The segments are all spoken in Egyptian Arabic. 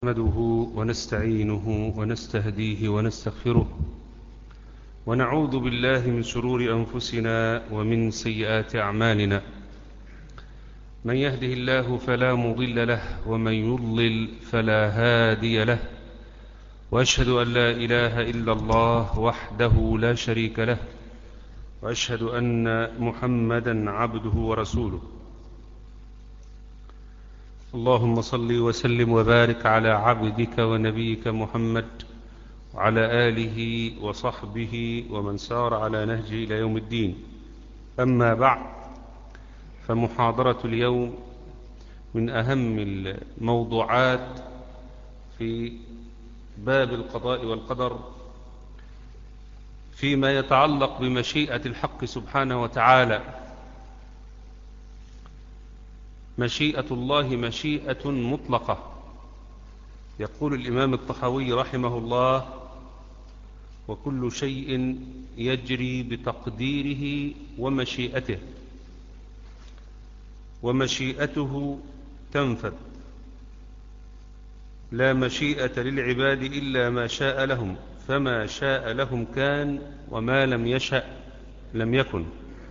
نحمده ونستعينه ونستهديه ونستغفره ونعوذ بالله من شرور أنفسنا ومن سيئات أعمالنا من يهده الله فلا مضل له ومن يضلل فلا هادي له وأشهد أن لا إله إلا الله وحده لا شريك له وأشهد أن محمدا عبده ورسوله اللهم صل وسلم وبارك على عبدك ونبيك محمد وعلى آله وصحبه ومن سار على نهجه إلى يوم الدين أما بعد فمحاضرة اليوم من أهم الموضوعات في باب القضاء والقدر فيما يتعلق بمشيئة الحق سبحانه وتعالى مشيئة الله مشيئة مطلقة يقول الإمام الطحاوي رحمه الله وكل شيء يجري بتقديره ومشيئته ومشيئته تنفذ لا مشيئة للعباد إلا ما شاء لهم فما شاء لهم كان وما لم يشأ لم يكن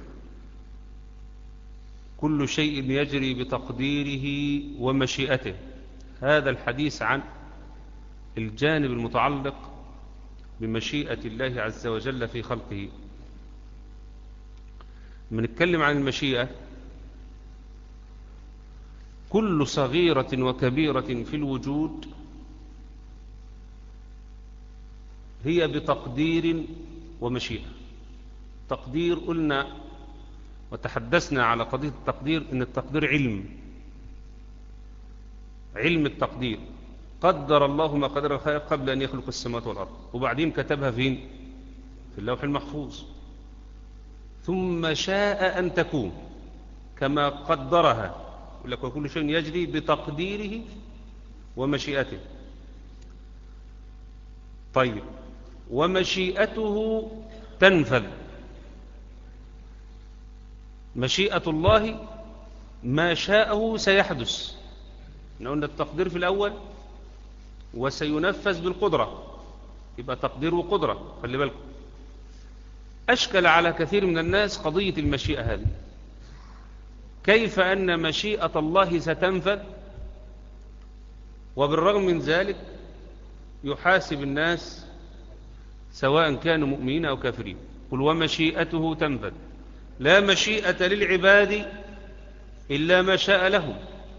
كل شيء يجري بتقديره ومشيئته هذا الحديث عن الجانب المتعلق بمشيئة الله عز وجل في خلقه من نتكلم عن المشيئة كل صغيرة وكبيرة في الوجود هي بتقدير ومشيئة تقدير قلنا وتحدثنا على قضية التقدير ان التقدير علم علم التقدير قدر الله ما قدر الخير قبل أن يخلق السماوات والأرض وبعدين كتبها فين في اللوح المحفوظ ثم شاء أن تكون كما قدرها يقول لك وكل شيء يجري بتقديره ومشيئته طيب ومشيئته تنفذ مشيئة الله ما شاءه سيحدث قلنا التقدير في الأول وسينفذ بالقدرة يبقى تقدير وقدرة خلي بالكم أشكل على كثير من الناس قضية المشيئة هذه كيف أن مشيئة الله ستنفذ وبالرغم من ذلك يحاسب الناس سواء كانوا مؤمنين أو كافرين قل ومشيئته تنفذ لا مشيئة للعباد إلا ما شاء لهم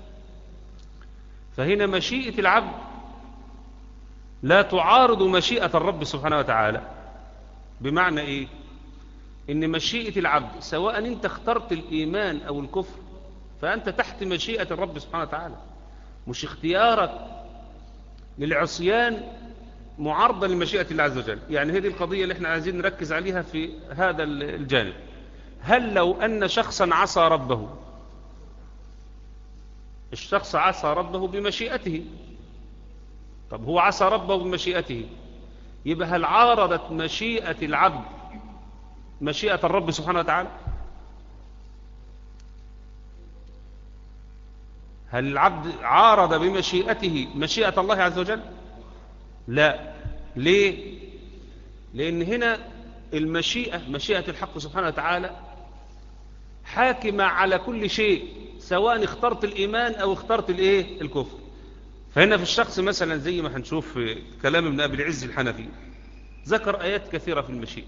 فهنا مشيئة العبد لا تعارض مشيئة الرب سبحانه وتعالى بمعنى إيه إن مشيئة العبد سواء أنت اخترت الإيمان أو الكفر فأنت تحت مشيئة الرب سبحانه وتعالى مش اختيارك للعصيان معارضة لمشيئة الله عز وجل يعني هذه القضية اللي احنا عايزين نركز عليها في هذا الجانب هل لو أن شخصا عصى ربه الشخص عصى ربه بمشيئته طب هو عصى ربه بمشيئته يبقى هل عارضت مشيئة العبد مشيئة الرب سبحانه وتعالى هل العبد عارض بمشيئته مشيئة الله عز وجل لا ليه لأن هنا المشيئة مشيئة الحق سبحانه وتعالى حاكمة على كل شيء سواء اخترت الإيمان أو اخترت الإيه الكفر فهنا في الشخص مثلا زي ما هنشوف في كلام ابن أبي العز الحنفي ذكر آيات كثيرة في المشيئة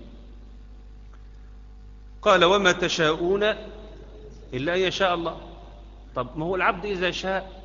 قال وما تشاءون إلا أن يشاء الله طب ما هو العبد إذا شاء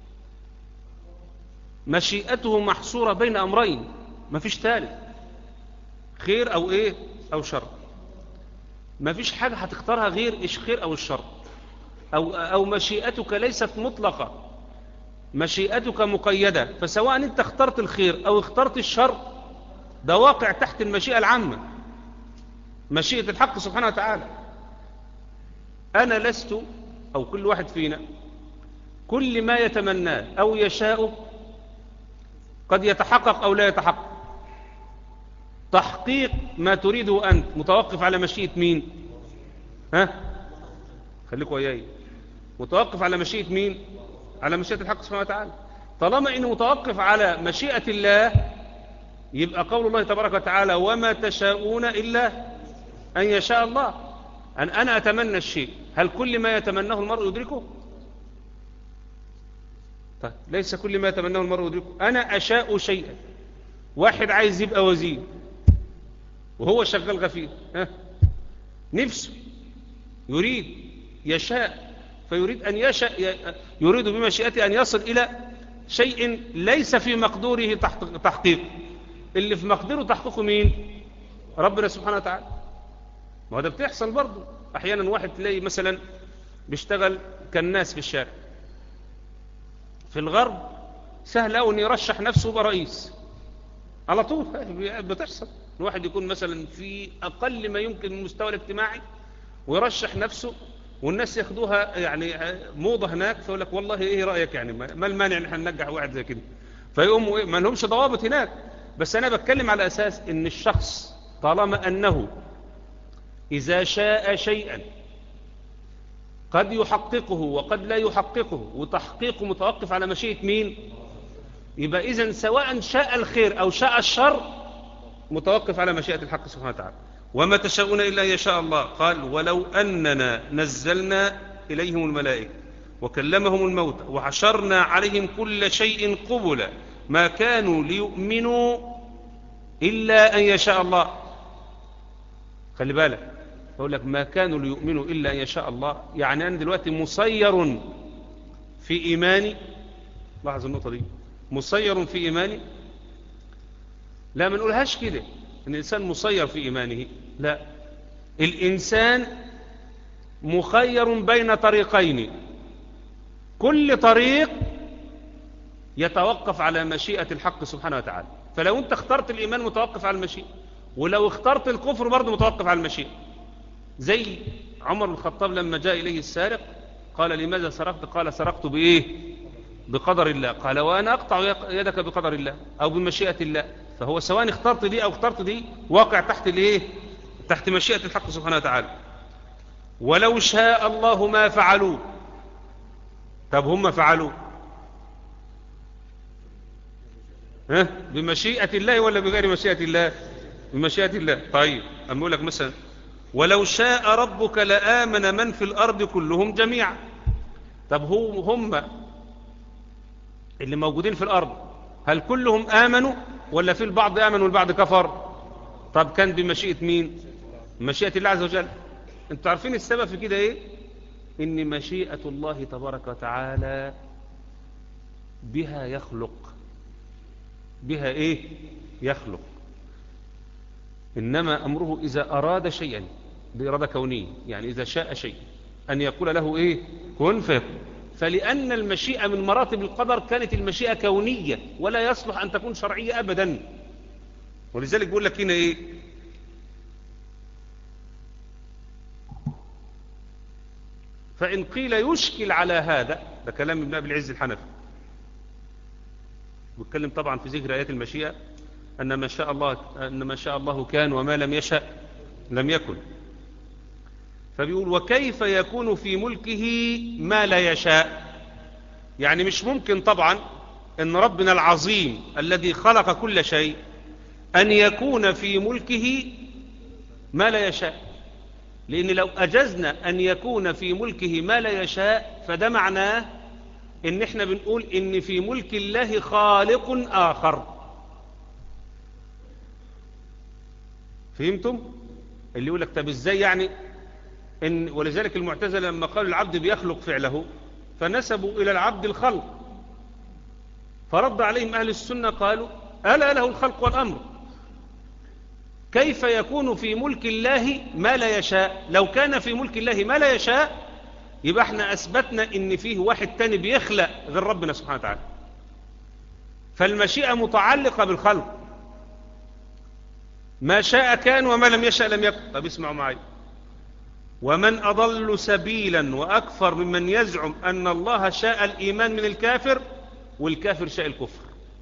مشيئته محصورة بين أمرين ما فيش ثالث خير أو إيه أو شر ما فيش حاجة هتختارها غير إيش خير أو الشر أو, أو مشيئتك ليست مطلقة مشيئتك مقيدة فسواء أنت اخترت الخير أو اخترت الشر ده واقع تحت المشيئة العامة مشيئة الحق سبحانه وتعالى أنا لست أو كل واحد فينا كل ما يتمناه أو يشاء قد يتحقق أو لا يتحقق تحقيق ما تريده أنت متوقف على مشيئة مين ها خليكوا وياي متوقف على مشيئة مين على مشيئة الحق سبحانه وتعالى طالما إنه متوقف على مشيئة الله يبقى قول الله تبارك وتعالى وما تشاءون إلا أن يشاء الله أن أنا أتمنى الشيء هل كل ما يتمناه المرء يدركه طيب ليس كل ما يتمناه المرء يدركه أنا أشاء شيئا واحد عايز يبقى وزير وهو شغال غفير ها نفسه يريد يشاء فيريد أن يشاء يريد بمشيئته أن يصل إلى شيء ليس في مقدوره تحقيقه اللي في مقدوره تحقيقه مين ربنا سبحانه وتعالى ما ده بتحصل برضه أحيانا واحد تلاقي مثلا بيشتغل كالناس في الشارع في الغرب سهل أو أن يرشح نفسه يبقى رئيس على طول بتحصل الواحد يكون مثلا في أقل ما يمكن من المستوى الاجتماعي ويرشح نفسه والناس ياخدوها يعني موضة هناك فيقول لك والله ايه رأيك يعني ما المانع ان احنا ننجح واحد زي كده فيقوموا ايه ما لهمش ضوابط هناك بس انا بتكلم على اساس ان الشخص طالما انه اذا شاء شيئا قد يحققه وقد لا يحققه وتحقيقه متوقف على مشيئة مين يبقى اذا سواء شاء الخير او شاء الشر متوقف على مشيئة الحق سبحانه وتعالى وما تشاءون إلا أن يشاء الله قال ولو أننا نزلنا إليهم الملائكة وكلمهم الموت وحشرنا عليهم كل شيء قبلا ما كانوا ليؤمنوا إلا أن يشاء الله خلي بالك أقول لك ما كانوا ليؤمنوا إلا أن يشاء الله يعني أنا دلوقتي مسير في إيماني لاحظ النقطة دي مسير في إيماني لا ما نقولهاش كده ان الانسان مسير في ايمانه لا الانسان مخير بين طريقين كل طريق يتوقف على مشيئة الحق سبحانه وتعالى فلو انت اخترت الايمان متوقف على المشيئة ولو اخترت الكفر برضه متوقف على المشيئة زي عمر بن الخطاب لما جاء اليه السارق قال لماذا سرقت قال سرقت بايه بقدر الله قال وانا اقطع يدك بقدر الله او بمشيئة الله فهو سواء اخترت دي او اخترت دي واقع تحت الايه تحت مشيئة الحق سبحانه وتعالى ولو شاء الله ما فعلوه طب هم فعلوا ها بمشيئة الله ولا بغير مشيئة الله بمشيئة الله طيب أما أقول لك مثلا ولو شاء ربك لآمن من في الأرض كلهم جميعا طب هو هم اللي موجودين في الأرض هل كلهم آمنوا ولا في البعض آمن والبعض كفر طب كان بمشيئة مين مشيئة الله عز وجل انتوا عارفين السبب في كده ايه ان مشيئة الله تبارك وتعالى بها يخلق بها ايه يخلق انما امره اذا اراد شيئا بإرادة كونية يعني اذا شاء شيء ان يقول له ايه كن فيكون فلأن المشيئة من مراتب القدر كانت المشيئة كونية ولا يصلح أن تكون شرعية أبدا ولذلك بيقول لك هنا إيه فإن قيل يشكل على هذا ده كلام ابن أبي العز الحنفي بيتكلم طبعا في ذكر آيات المشيئة أن ما شاء الله أن ما شاء الله كان وما لم يشأ لم يكن فبيقول وكيف يكون في ملكه ما لا يشاء يعني مش ممكن طبعا ان ربنا العظيم الذي خلق كل شيء ان يكون في ملكه ما لا يشاء لان لو اجزنا ان يكون في ملكه ما لا يشاء فده معناه ان احنا بنقول ان في ملك الله خالق اخر فهمتم اللي يقول لك طب ازاي يعني إن ولذلك المعتزله لما قالوا العبد بيخلق فعله فنسبوا إلى العبد الخلق فرد عليهم أهل السنة قالوا ألا له الخلق والأمر كيف يكون في ملك الله ما لا يشاء لو كان في ملك الله ما لا يشاء يبقى احنا أثبتنا إن فيه واحد تاني بيخلق غير ربنا سبحانه وتعالى فالمشيئة متعلقة بالخلق ما شاء كان وما لم يشاء لم يكن طب اسمعوا معي ومن أضل سبيلا وأكثر ممن يزعم أن الله شاء الإيمان من الكافر والكافر شاء الكفر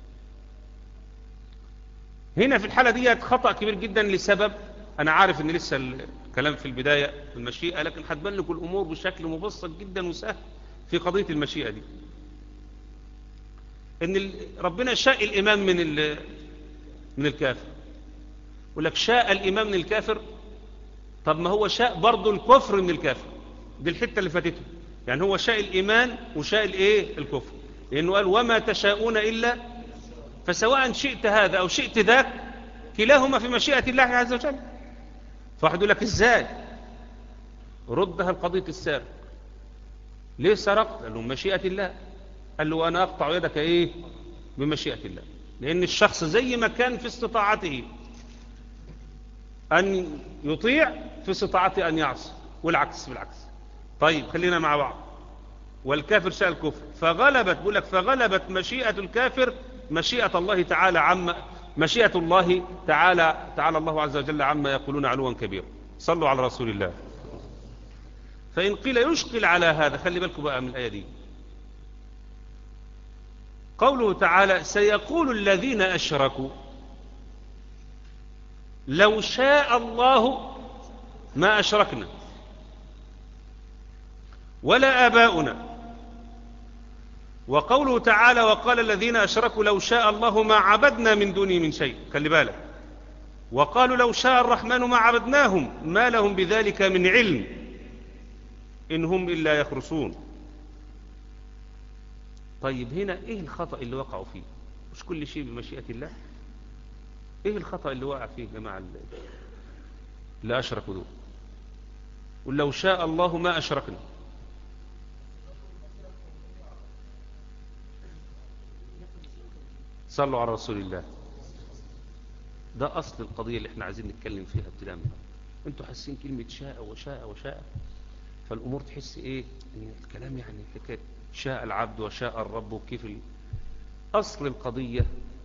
هنا في الحالة دي خطأ كبير جدا لسبب أنا عارف أن لسه الكلام في البداية في المشيئة لكن هتبان لكم الأمور بشكل مبسط جدا وسهل في قضية المشيئة دي ان ال- ربنا شاء الإمام من ال- من الكافر يقول لك شاء الإمام من الكافر طب ما هو شاء برضه الكفر من الكافر دي الحتة اللي فاتته يعني هو شاء الإيمان وشاء الإيه الكفر لأنه قال وما تشاءون إلا فسواء شئت هذا أو شئت ذاك كلاهما في مشيئة الله عز وجل فواحد يقول لك إزاي ردها القضية السارق ليه سرقت قال له مشيئة الله قال له أنا أقطع يدك إيه بمشيئة الله لأن الشخص زي ما كان في استطاعته أن يطيع في استطاعته أن يعصي والعكس بالعكس طيب خلينا مع بعض والكافر شاء الكفر فغلبت بقول لك فغلبت مشيئة الكافر مشيئة الله تعالى عما مشيئة الله تعالى تعالى الله عز وجل عما يقولون علوا كبيرا صلوا على رسول الله فإن قيل يشكل على هذا خلي بالكم بقى من الآية دي قوله تعالى سيقول الذين أشركوا لو شاء الله ما أشركنا ولا آباؤنا وقوله تعالى وقال الذين أشركوا لو شاء الله ما عبدنا من دونه من شيء خلي بالك وقالوا لو شاء الرحمن ما عبدناهم ما لهم بذلك من علم إن هم إلا يخرصون طيب هنا إيه الخطأ اللي وقعوا فيه مش كل شيء بمشيئة الله إيه الخطأ اللي وقع فيه يا جماعة اللي أشركوا دول ولو شاء الله ما أشركنا صلوا على رسول الله ده أصل القضية اللي احنا عايزين نتكلم فيها ابتداء من انتوا حاسين كلمة شاء وشاء وشاء فالأمور تحس ايه ان الكلام يعني حكاية شاء العبد وشاء الرب وكيف ال... أصل القضية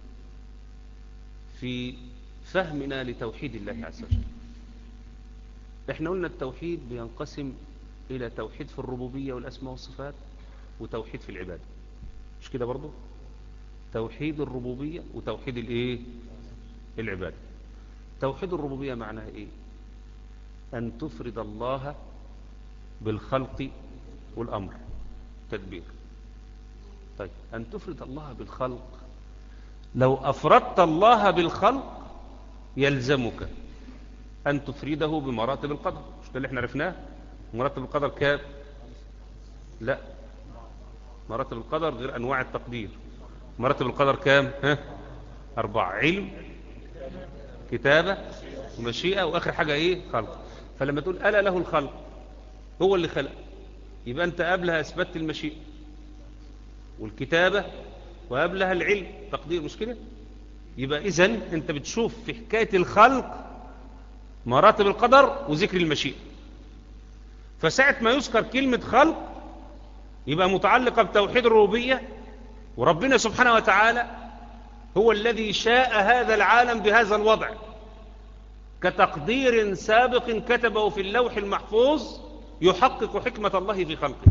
في فهمنا لتوحيد الله عز وجل احنا قلنا التوحيد بينقسم إلى توحيد في الربوبية والأسماء والصفات وتوحيد في العبادة مش كده برضو توحيد الربوبية وتوحيد الايه العبادة توحيد الربوبية معناها ايه ان تفرد الله بالخلق والامر تدبير طيب ان تفرد الله بالخلق لو افردت الله بالخلق يلزمك ان تفرده بمراتب القدر مش ده اللي احنا عرفناه مراتب القدر كام لا مراتب القدر غير انواع التقدير مراتب القدر كام ها أربعة علم كتابة ومشيئة وآخر حاجة إيه خلق فلما تقول ألا له الخلق هو اللي خلق يبقى أنت قبلها أثبتت المشيئة والكتابة وقبلها العلم تقدير مش كده يبقى إذن أنت بتشوف في حكاية الخلق مراتب القدر وذكر المشيئة فساعة ما يذكر كلمة خلق يبقى متعلقة بتوحيد الربوبية وربنا سبحانه وتعالى هو الذي شاء هذا العالم بهذا الوضع كتقدير سابق كتبه في اللوح المحفوظ يحقق حكمة الله في خلقه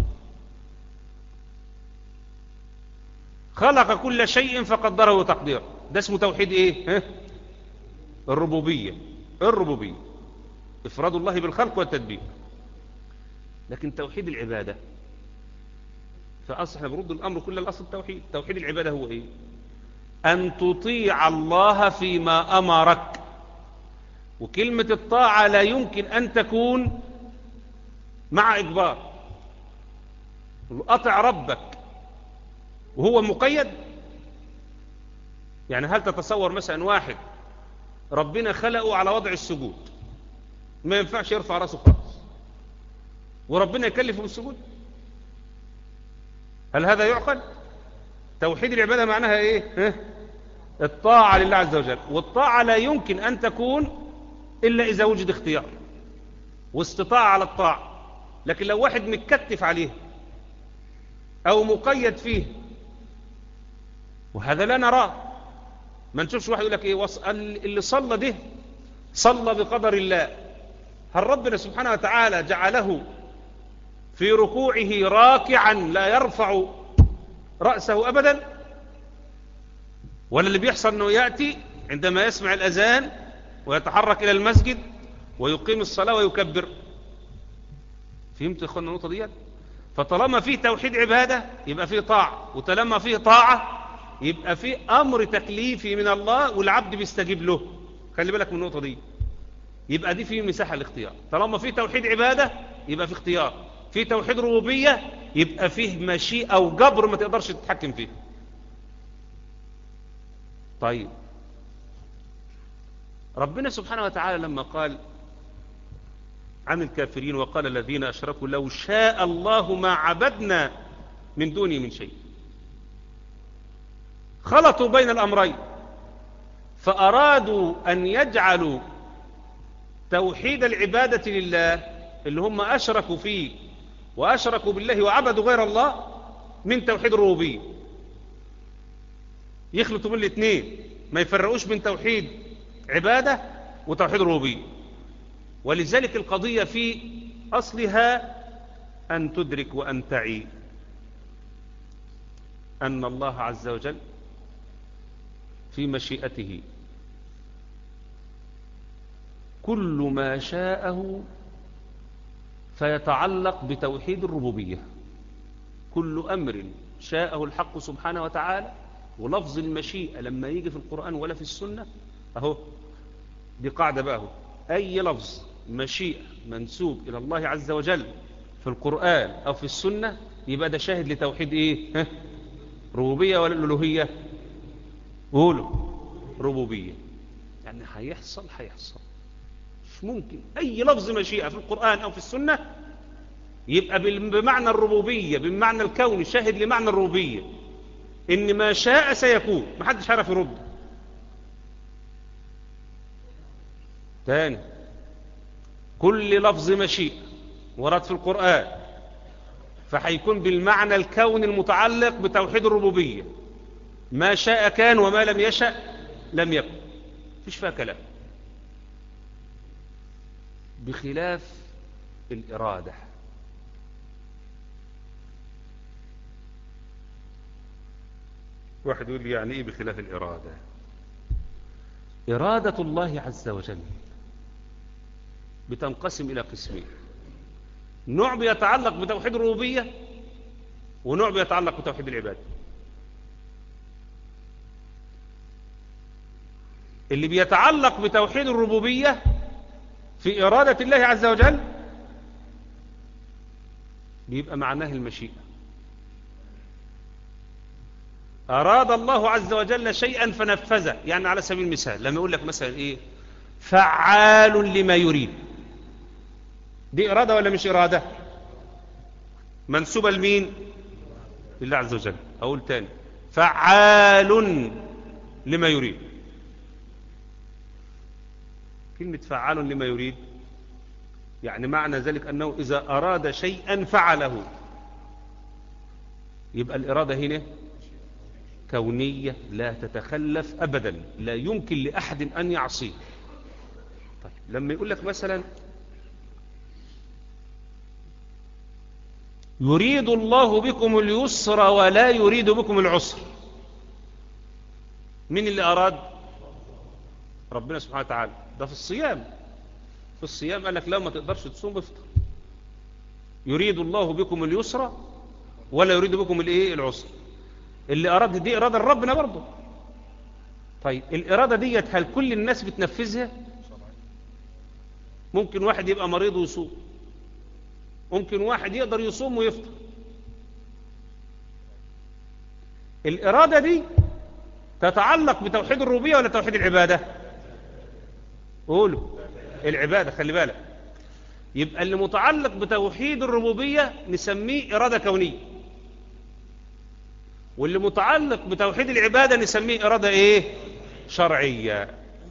خلق كل شيء فقدره تقديرا ده اسمه توحيد ايه ها؟ الربوبية الربوبية افراد الله بالخلق والتدبير لكن توحيد العبادة فأصل احنا بنرد الأمر كل الأصل التوحيد توحيد العبادة هو إيه أن تطيع الله فيما أمرك وكلمة الطاعة لا يمكن أن تكون مع إجبار أطع ربك وهو مقيد يعني هل تتصور مثلا واحد ربنا خلقه على وضع السجود ما ينفعش يرفع راسه خالص وربنا يكلفه بالسجود هل هذا يعقل توحيد العبادة معناها ايه ها؟ الطاعة لله عز وجل والطاعة لا يمكن ان تكون الا اذا وجد اختيار واستطاع على الطاعة لكن لو واحد متكتف عليه او مقيد فيه وهذا لا نراه ما نشوفش واحد يقول لك ايه وص... اللي صلى ده صلى بقدر الله هل ربنا سبحانه وتعالى جعله في ركوعه راكعا لا يرفع رأسه أبدا ولا اللي بيحصل أنه يأتي عندما يسمع الأذان ويتحرك إلى المسجد ويقيم الصلاة ويكبر فهمت يا أخوانا النقطة دي فطالما فيه توحيد عبادة يبقى فيه طاعة وطالما فيه طاعة يبقى في أمر تكليفي من الله والعبد بيستجيب له خلي بالك من النقطة دي يبقى دي في مساحة الاختيار طالما في توحيد عبادة يبقى في اختيار في توحيد ربوبية يبقى فيه مشيئة أو جبر ما تقدرش تتحكم فيه طيب ربنا سبحانه وتعالى لما قال عن الكافرين وقال الذين أشركوا لو شاء الله ما عبدنا من دونه من شيء خلطوا بين الأمرين فأرادوا أن يجعلوا توحيد العبادة لله اللي هم أشركوا فيه وأشركوا بالله وعبدوا غير الله من توحيد الربوبية يخلطوا بين الاثنين ما يفرقوش بين توحيد عبادة وتوحيد الربوبية ولذلك القضية في أصلها أن تدرك وأن تعي أن الله عز وجل في مشيئته كل ما شاءه فيتعلق بتوحيد الربوبية كل أمر شاءه الحق سبحانه وتعالى ولفظ المشيئة لما يجي في القرآن ولا في السنة أهو دي قاعدة بقى أهو أي لفظ مشيئة منسوب إلى الله عز وجل في القرآن أو في السنة يبقى ده شاهد لتوحيد إيه ها؟ ربوبية ولا الألوهية قولوا ربوبية يعني هيحصل هيحصل مش ممكن أي لفظ مشيئة في القرآن أو في السنة يبقى بمعنى الربوبية بمعنى الكون شاهد لمعنى الربوبية إن ما شاء سيكون ما حدش عارف يرد تاني كل لفظ مشيئة ورد في القرآن فحيكون بالمعنى الكون المتعلق بتوحيد الربوبية ما شاء كان وما لم يشأ لم يكن فيش فيها كلام بخلاف الإرادة واحد يقول لي يعني إيه بخلاف الإرادة إرادة الله عز وجل بتنقسم إلى قسمين نوع بيتعلق بتوحيد الربوبية ونوع بيتعلق بتوحيد العبادة اللي بيتعلق بتوحيد الربوبية في إرادة الله عز وجل بيبقى معناه المشيئة أراد الله عز وجل شيئا فنفذه يعني على سبيل المثال لما يقول لك مثلا إيه فعال لما يريد دي إرادة ولا مش إرادة منسوبة لمين لله عز وجل أقول تاني فعال لما يريد كلمة فعال لما يريد يعني معنى ذلك أنه إذا أراد شيئا فعله يبقى الإرادة هنا كونية لا تتخلف أبدا لا يمكن لأحد أن يعصيه طيب لما يقول لك مثلا يريد الله بكم اليسر ولا يريد بكم العسر من اللي أراد ربنا سبحانه وتعالى ده في الصيام في الصيام قال لك لا ما تقدرش تصوم افطر يريد الله بكم اليسر ولا يريد بكم الايه العسر اللي أراد دي إرادة ربنا برضه طيب الإرادة ديت هل كل الناس بتنفذها ممكن واحد يبقى مريض ويصوم ممكن واحد يقدر يصوم ويفطر الإرادة دي تتعلق بتوحيد الربوبية ولا توحيد العبادة قولوا العبادة خلي بالك يبقى اللي متعلق بتوحيد الربوبية نسميه إرادة كونية واللي متعلق بتوحيد العبادة نسميه إرادة إيه شرعية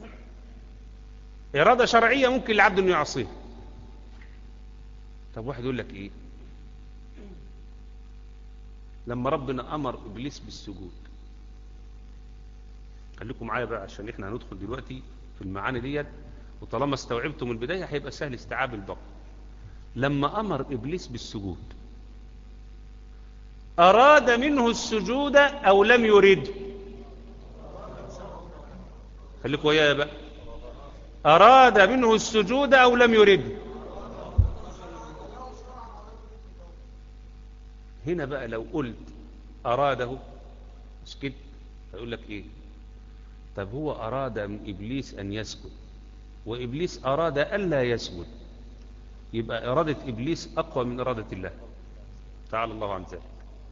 إرادة شرعية ممكن العبد أنه يعصيها طب واحد يقول لك إيه لما ربنا أمر إبليس بالسجود خليكم معايا بقى عشان إحنا هندخل دلوقتي في المعاني ديت وطالما استوعبتم البداية هيبقى سهل استيعاب البقى لما أمر إبليس بالسجود أراد منه السجود أو لم يرد خليكم ويايا بقى أراد منه السجود أو لم يرد هنا بقى لو قلت أراده اسكت فيقول لك ايه طب هو اراد من ابليس ان يسجد وابليس اراد الا يسجد يبقى اراده ابليس اقوى من اراده الله تعالى الله عن ذلك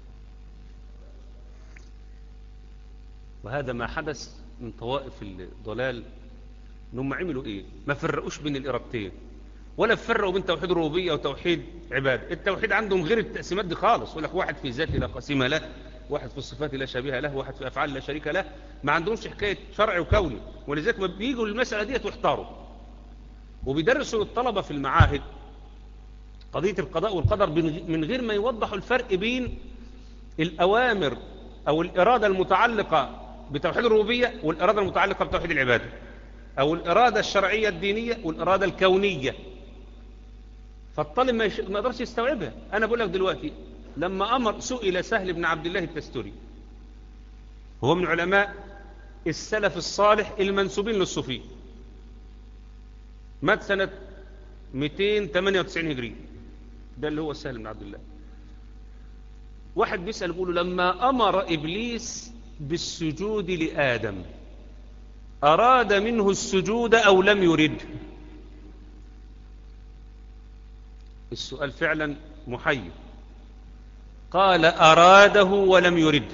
وهذا ما حدث من طوائف الضلال انهم عملوا ايه ما فرقوش بين الارادتين ولا فرقوا بين توحيد الربوبيه وتوحيد عباده التوحيد عندهم غير التقسيمات دي خالص يقول لك واحد في ذاته لا قسيمه له واحد في الصفات لا شبيه له واحد في افعال لا شريك له ما عندهمش حكايه شرع وكوني ولذلك ما بييجوا للمساله ديت ويحتاروا وبيدرسوا للطلبه في المعاهد قضيه القضاء والقدر من غير ما يوضحوا الفرق بين الاوامر او الاراده المتعلقه بتوحيد الربوبيه والاراده المتعلقه بتوحيد العباده او الاراده الشرعيه الدينيه والاراده الكونيه فالطالب ما يقدرش يستوعبها انا بقول لك دلوقتي لما امر سئل سهل بن عبد الله التستوري هو من علماء السلف الصالح المنسوبين للصوفيه مات سنه 298 هجري ده اللي هو سهل بن عبد الله واحد بيسأل يقول لما أمر إبليس بالسجود لآدم أراد منه السجود أو لم يرد السؤال فعلا محير قال أراده ولم يرد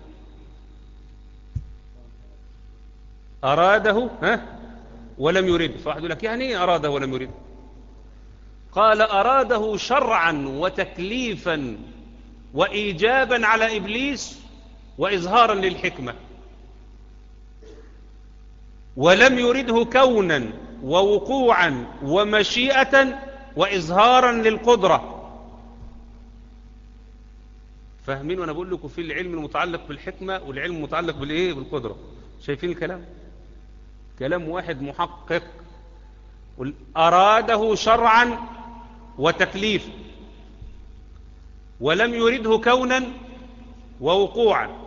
أراده ها ولم يرد فواحد يقول لك يعني ايه أراده ولم يرد قال أراده شرعا وتكليفا وإيجابا على إبليس وإظهارا للحكمة ولم يرده كونا ووقوعا ومشيئة وإظهارا للقدرة فاهمين وانا بقول لكم في العلم المتعلق بالحكمة والعلم المتعلق بالايه بالقدرة شايفين الكلام كلام واحد محقق أراده شرعا وتكليفا ولم يرده كونا ووقوعا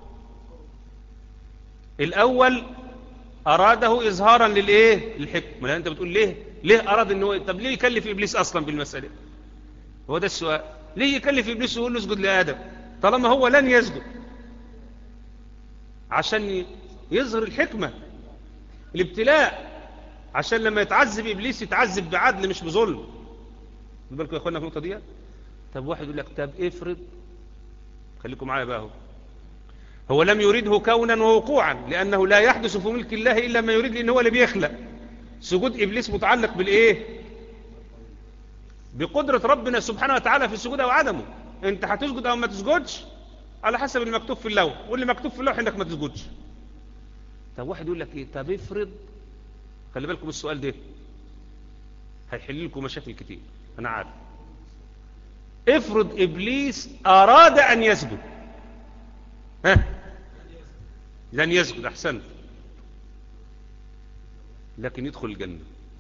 الأول أراده إظهارا للإيه للحكمة لأن أنت بتقول ليه ليه أراد أنه طب ليه يكلف إبليس أصلا بالمسألة هو ده السؤال ليه يكلف إبليس ويقول له اسجد لآدم طالما هو لن يسجد عشان يظهر الحكمة الابتلاء عشان لما يتعذب إبليس يتعذب بعدل مش بظلم بالكم يا أخوانا في النقطة دي طب واحد يقول لك طب افرض خليكم معايا بقى هو هو لم يريده كونا ووقوعا لأنه لا يحدث في ملك الله إلا ما يريد لأنه هو اللي بيخلق سجود إبليس متعلق بالإيه بقدرة ربنا سبحانه وتعالى في السجود أو عدمه أنت هتسجد أو ما تسجدش على حسب المكتوب في اللوح واللي مكتوب في اللوح إنك ما تسجدش طب واحد يقول لك إيه طب افرض خلي بالكم السؤال ده هيحل لكم مشاكل كتير أنا عارف افرض إبليس أراد أن يسجد ها لن يسجد أحسنت لكن يدخل الجنة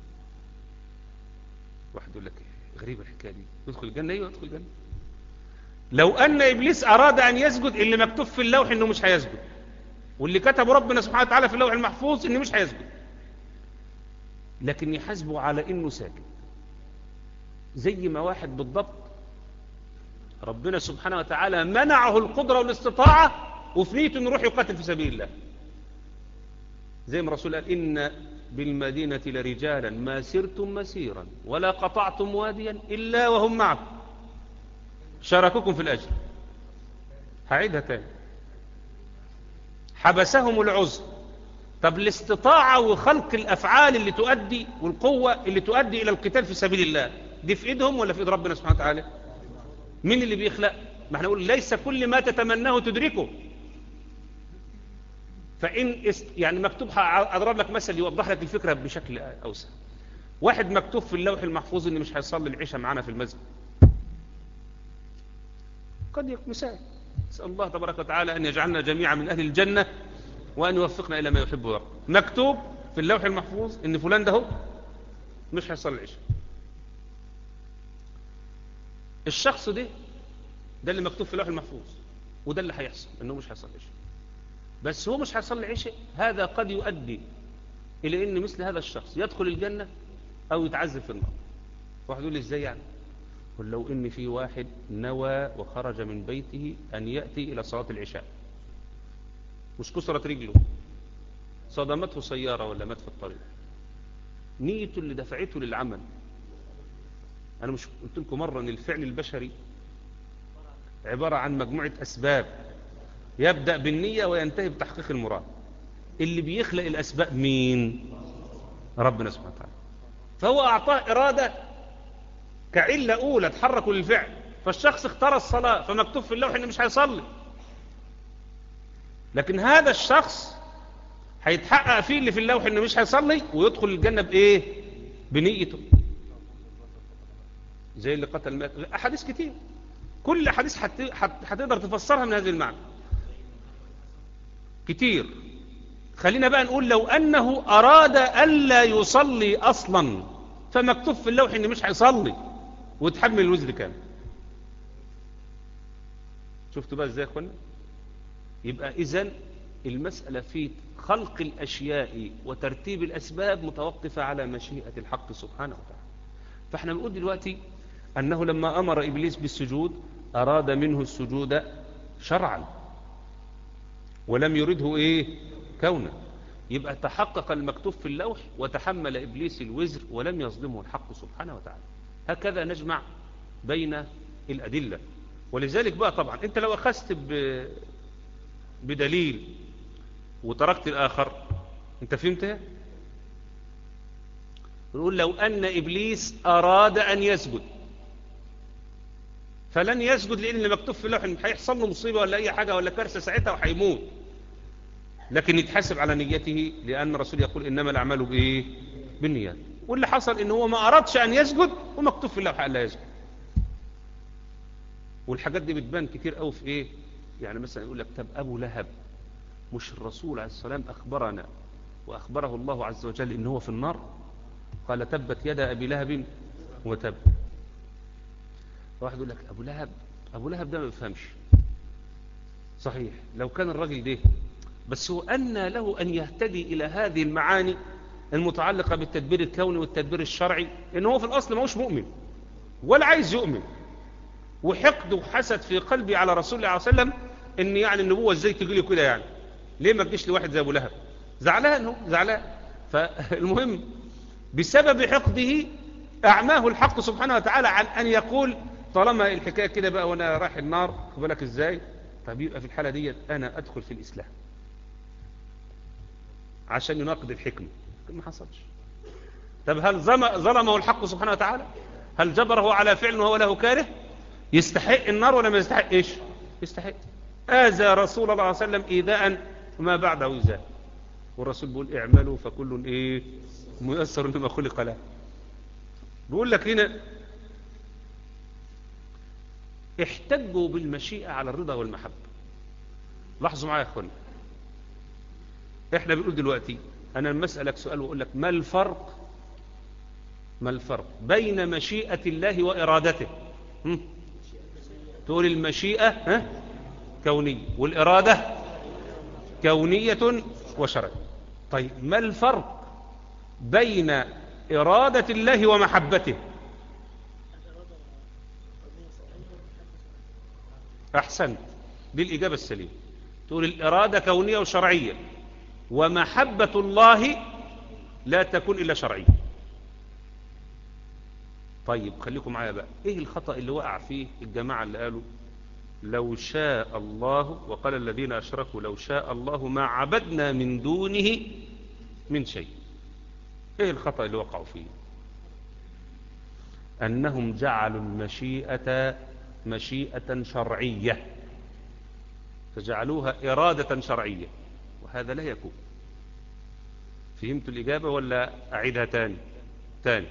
واحد يقول لك غريبة الحكاية دي يدخل الجنة ايوه يدخل الجنة لو أن إبليس أراد أن يسجد اللي مكتوب في اللوح إنه مش هيسجد واللي كتبه ربنا سبحانه وتعالى في اللوح المحفوظ إنه مش هيسجد لكن يحاسبه على إنه ساجد زي ما واحد بالضبط ربنا سبحانه وتعالى منعه القدرة والاستطاعة وفي نيته انه يروح يقاتل في سبيل الله زي ما الرسول قال إن بالمدينة لرجالا ما سرتم مسيرا ولا قطعتم واديا إلا وهم معكم شاركوكم في الأجر هعيدها تاني حبسهم العذر طب الاستطاعة وخلق الأفعال اللي تؤدي والقوة اللي تؤدي إلى القتال في سبيل الله دي في إيدهم ولا في إيد ربنا سبحانه وتعالى مين اللي بيخلق ما احنا نقول ليس كل ما تتمناه تدركه فإن است... يعني مكتوب أضرب لك مثل يوضح لك الفكرة بشكل أوسع واحد مكتوب في اللوح المحفوظ إن مش هيصلي العشاء معانا في المسجد قد يكون مثال نسأل الله تبارك وتعالى أن يجعلنا جميعا من أهل الجنة وأن يوفقنا إلى ما يحب ويرضى مكتوب في اللوح المحفوظ إن فلان ده مش هيصلي العشاء الشخص ده ده اللي مكتوب في اللوح المحفوظ وده اللي هيحصل انه مش هيصلي العشاء بس هو مش هيصلي العشاء هذا قد يؤدي الى ان مثل هذا الشخص يدخل الجنة او يتعذب في النار واحد يقول لي ازاي يعني قل لو ان في واحد نوى وخرج من بيته ان يأتي الى صلاة العشاء مش كسرت رجله صدمته سيارة ولا مات في الطريق نيته اللي دفعته للعمل أنا مش قلت لكم مرة أن الفعل البشري عبارة عن مجموعة أسباب يبدأ بالنية وينتهي بتحقيق المراد اللي بيخلق الأسباب مين ربنا سبحانه وتعالى فهو أعطاه إرادة كعلة أولى تحركوا للفعل فالشخص اختار الصلاة فمكتوب في اللوح إنه مش هيصلي لكن هذا الشخص هيتحقق فيه اللي في اللوح إنه مش هيصلي ويدخل الجنة بإيه بنيته زي اللي قتل مات أحاديث كتير كل أحاديث هتقدر تفسرها من هذه المعنى كتير خلينا بقى نقول لو أنه أراد ألا يصلي أصلا فمكتوب في اللوح إنه مش هيصلي وتحمل الوزر كامل شفتوا بقى ازاي يا اخوانا يبقى اذا المسألة في خلق الأشياء وترتيب الأسباب متوقفة على مشيئة الحق سبحانه وتعالى فاحنا بنقول دلوقتي أنه لما أمر إبليس بالسجود أراد منه السجود شرعا ولم يرده إيه كونا يبقى تحقق المكتوب في اللوح وتحمل إبليس الوزر ولم يظلمه الحق سبحانه وتعالى هكذا نجمع بين الأدلة ولذلك بقى طبعا انت لو أخذت ب... بدليل وتركت الآخر انت فهمتها نقول لو أن إبليس أراد أن يسجد فلن يسجد لأن اللي مكتوب في اللوح هيحصل له مصيبة ولا أي حاجة ولا كارثة ساعتها وهيموت لكن يتحاسب على نيته لأن الرسول يقول إنما الأعمال بإيه بالنيات واللي حصل إن هو ما أردش أن يسجد ومكتوب في اللوح ألا يسجد والحاجات دي بتبان كتير قوي في إيه يعني مثلا يقول لك طب أبو لهب مش الرسول عليه السلام أخبرنا وأخبره الله عز وجل إن هو في النار قال تبت يد أبي لهب وتب واحد يقول لك أبو لهب أبو لهب ده ما بيفهمش صحيح لو كان الراجل ده بس هو أن له أن يهتدي إلى هذه المعاني المتعلقة بالتدبير الكوني والتدبير الشرعي إنه هو في الأصل ما هوش مؤمن ولا عايز يؤمن وحقد وحسد في قلبي على رسول الله عليه وسلم إن يعني النبوة إزاي تجي لي كده يعني ليه ما تجيش لواحد زي أبو لهب زعلان هو زعلان فالمهم بسبب حقده أعماه الحق سبحانه وتعالى عن أن يقول طالما الحكاية كده بقى وأنا رايح النار بالك إزاي طب يبقى في الحالة دي أنا أدخل في الإسلام عشان يناقض الحكمة ما حصلش طب هل ظلمه الحق سبحانه وتعالى هل جبره على فعل وهو له كاره يستحق النار ولا ما يستحقش يستحق آذى رسول الله صلى الله عليه وسلم إيذاء وما بعده إيذاء والرسول بيقول اعملوا فكل ايه ميسر لما خلق له بيقول لك هنا احتجوا بالمشيئة على الرضا والمحبة لاحظوا معايا يا اخوانا احنا بنقول دلوقتي انا لما اسالك سؤال واقول لك ما الفرق ما الفرق بين مشيئة الله وإرادته هم؟ تقول المشيئة ها؟ كونية والإرادة كونية وشرعية طيب ما الفرق بين إرادة الله ومحبته أحسنت دي الإجابة السليمة تقول الإرادة كونية وشرعية ومحبة الله لا تكون إلا شرعية طيب خليكم معايا بقى إيه الخطأ اللي وقع فيه الجماعة اللي قالوا لو شاء الله وقال الذين أشركوا لو شاء الله ما عبدنا من دونه من شيء إيه الخطأ اللي وقعوا فيه أنهم جعلوا المشيئة مشيئة شرعية فجعلوها إرادة شرعية وهذا لا يكون فهمت الإجابة ولا أعيدها تاني تاني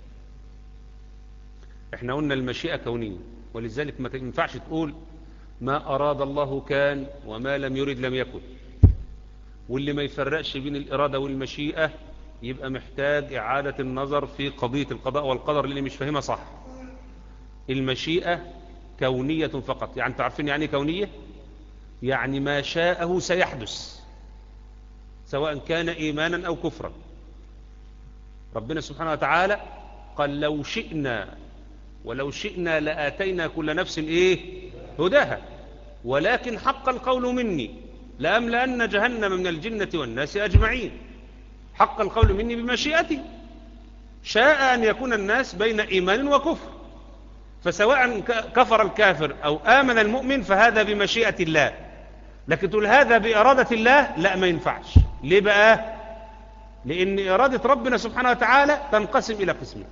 احنا قلنا المشيئة كونية ولذلك ما ينفعش تقول ما أراد الله كان وما لم يرد لم يكن واللي ما يفرقش بين الإرادة والمشيئة يبقى محتاج إعادة النظر في قضية القضاء والقدر اللي مش فاهمها صح المشيئة كونية فقط يعني تعرفين يعني كونية يعني ما شاءه سيحدث سواء كان إيمانا أو كفرا ربنا سبحانه وتعالى قال لو شئنا ولو شئنا لآتينا كل نفس إيه هداها ولكن حق القول مني لأملأن جهنم من الجنة والناس أجمعين حق القول مني بمشيئتي شاء أن يكون الناس بين إيمان وكفر فسواء كفر الكافر أو آمن المؤمن فهذا بمشيئة الله لكن تقول هذا بإرادة الله لا ما ينفعش ليه بقى لأن إرادة ربنا سبحانه وتعالى تنقسم إلى قسمين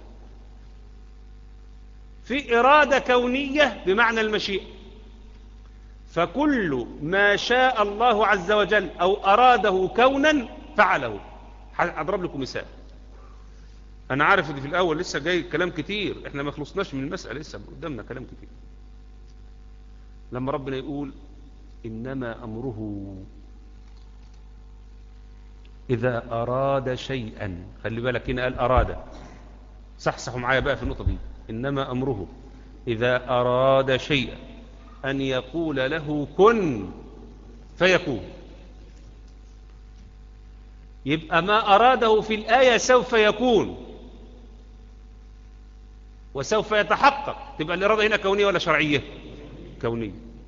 في إرادة كونية بمعنى المشيئة فكل ما شاء الله عز وجل أو أراده كونا فعله أضرب لكم مثال أنا عارف إن في الأول لسه جاي كلام كتير إحنا ما خلصناش من المسألة لسه قدامنا كلام كتير لما ربنا يقول إنما أمره إذا أراد شيئا خلي بالك هنا قال أراد صحصحوا معايا بقى في النقطة دي إنما أمره إذا أراد شيئا أن يقول له كن فيكون يبقى ما أراده في الآية سوف يكون وسوف يتحقق تبقى الإرادة هنا كونية ولا شرعية كونية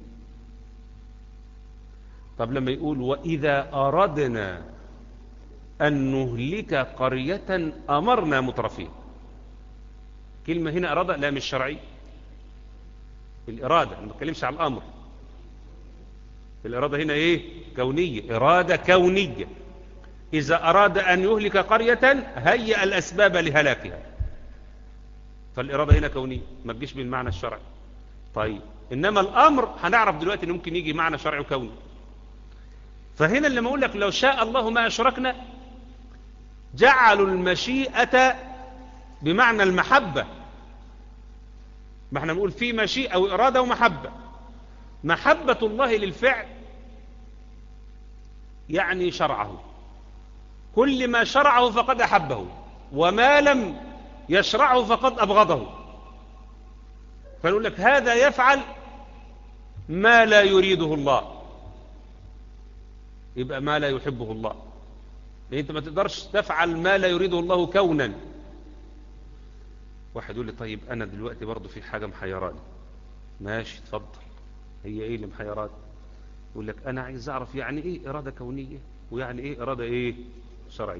طب لما يقول وإذا أردنا أن نهلك قرية أمرنا مترفين كلمة هنا إرادة لا مش شرعية الإرادة ما بتكلمش على الأمر الإرادة هنا إيه كونية إرادة كونية إذا أراد أن يهلك قرية هيأ الأسباب لهلاكها فالإرادة هنا كونية ما تجيش بالمعنى الشرعي طيب إنما الأمر هنعرف دلوقتي إنه ممكن يجي معنى شرعي وكوني فهنا لما أقول لك لو شاء الله ما أشركنا جعلوا المشيئة بمعنى المحبة ما احنا نقول في مشيئة أو إرادة ومحبة محبة الله للفعل يعني شرعه كل ما شرعه فقد أحبه وما لم يشرعه فقد أبغضه فنقول لك هذا يفعل ما لا يريده الله يبقى ما لا يحبه الله لأن انت ما تقدرش تفعل ما لا يريده الله كونا واحد يقول لي طيب أنا دلوقتي برضو في حاجة محيراني ماشي اتفضل هي ايه اللي محيراني يقول لك أنا عايز أعرف يعني ايه إرادة كونية ويعني ايه إرادة ايه شرعية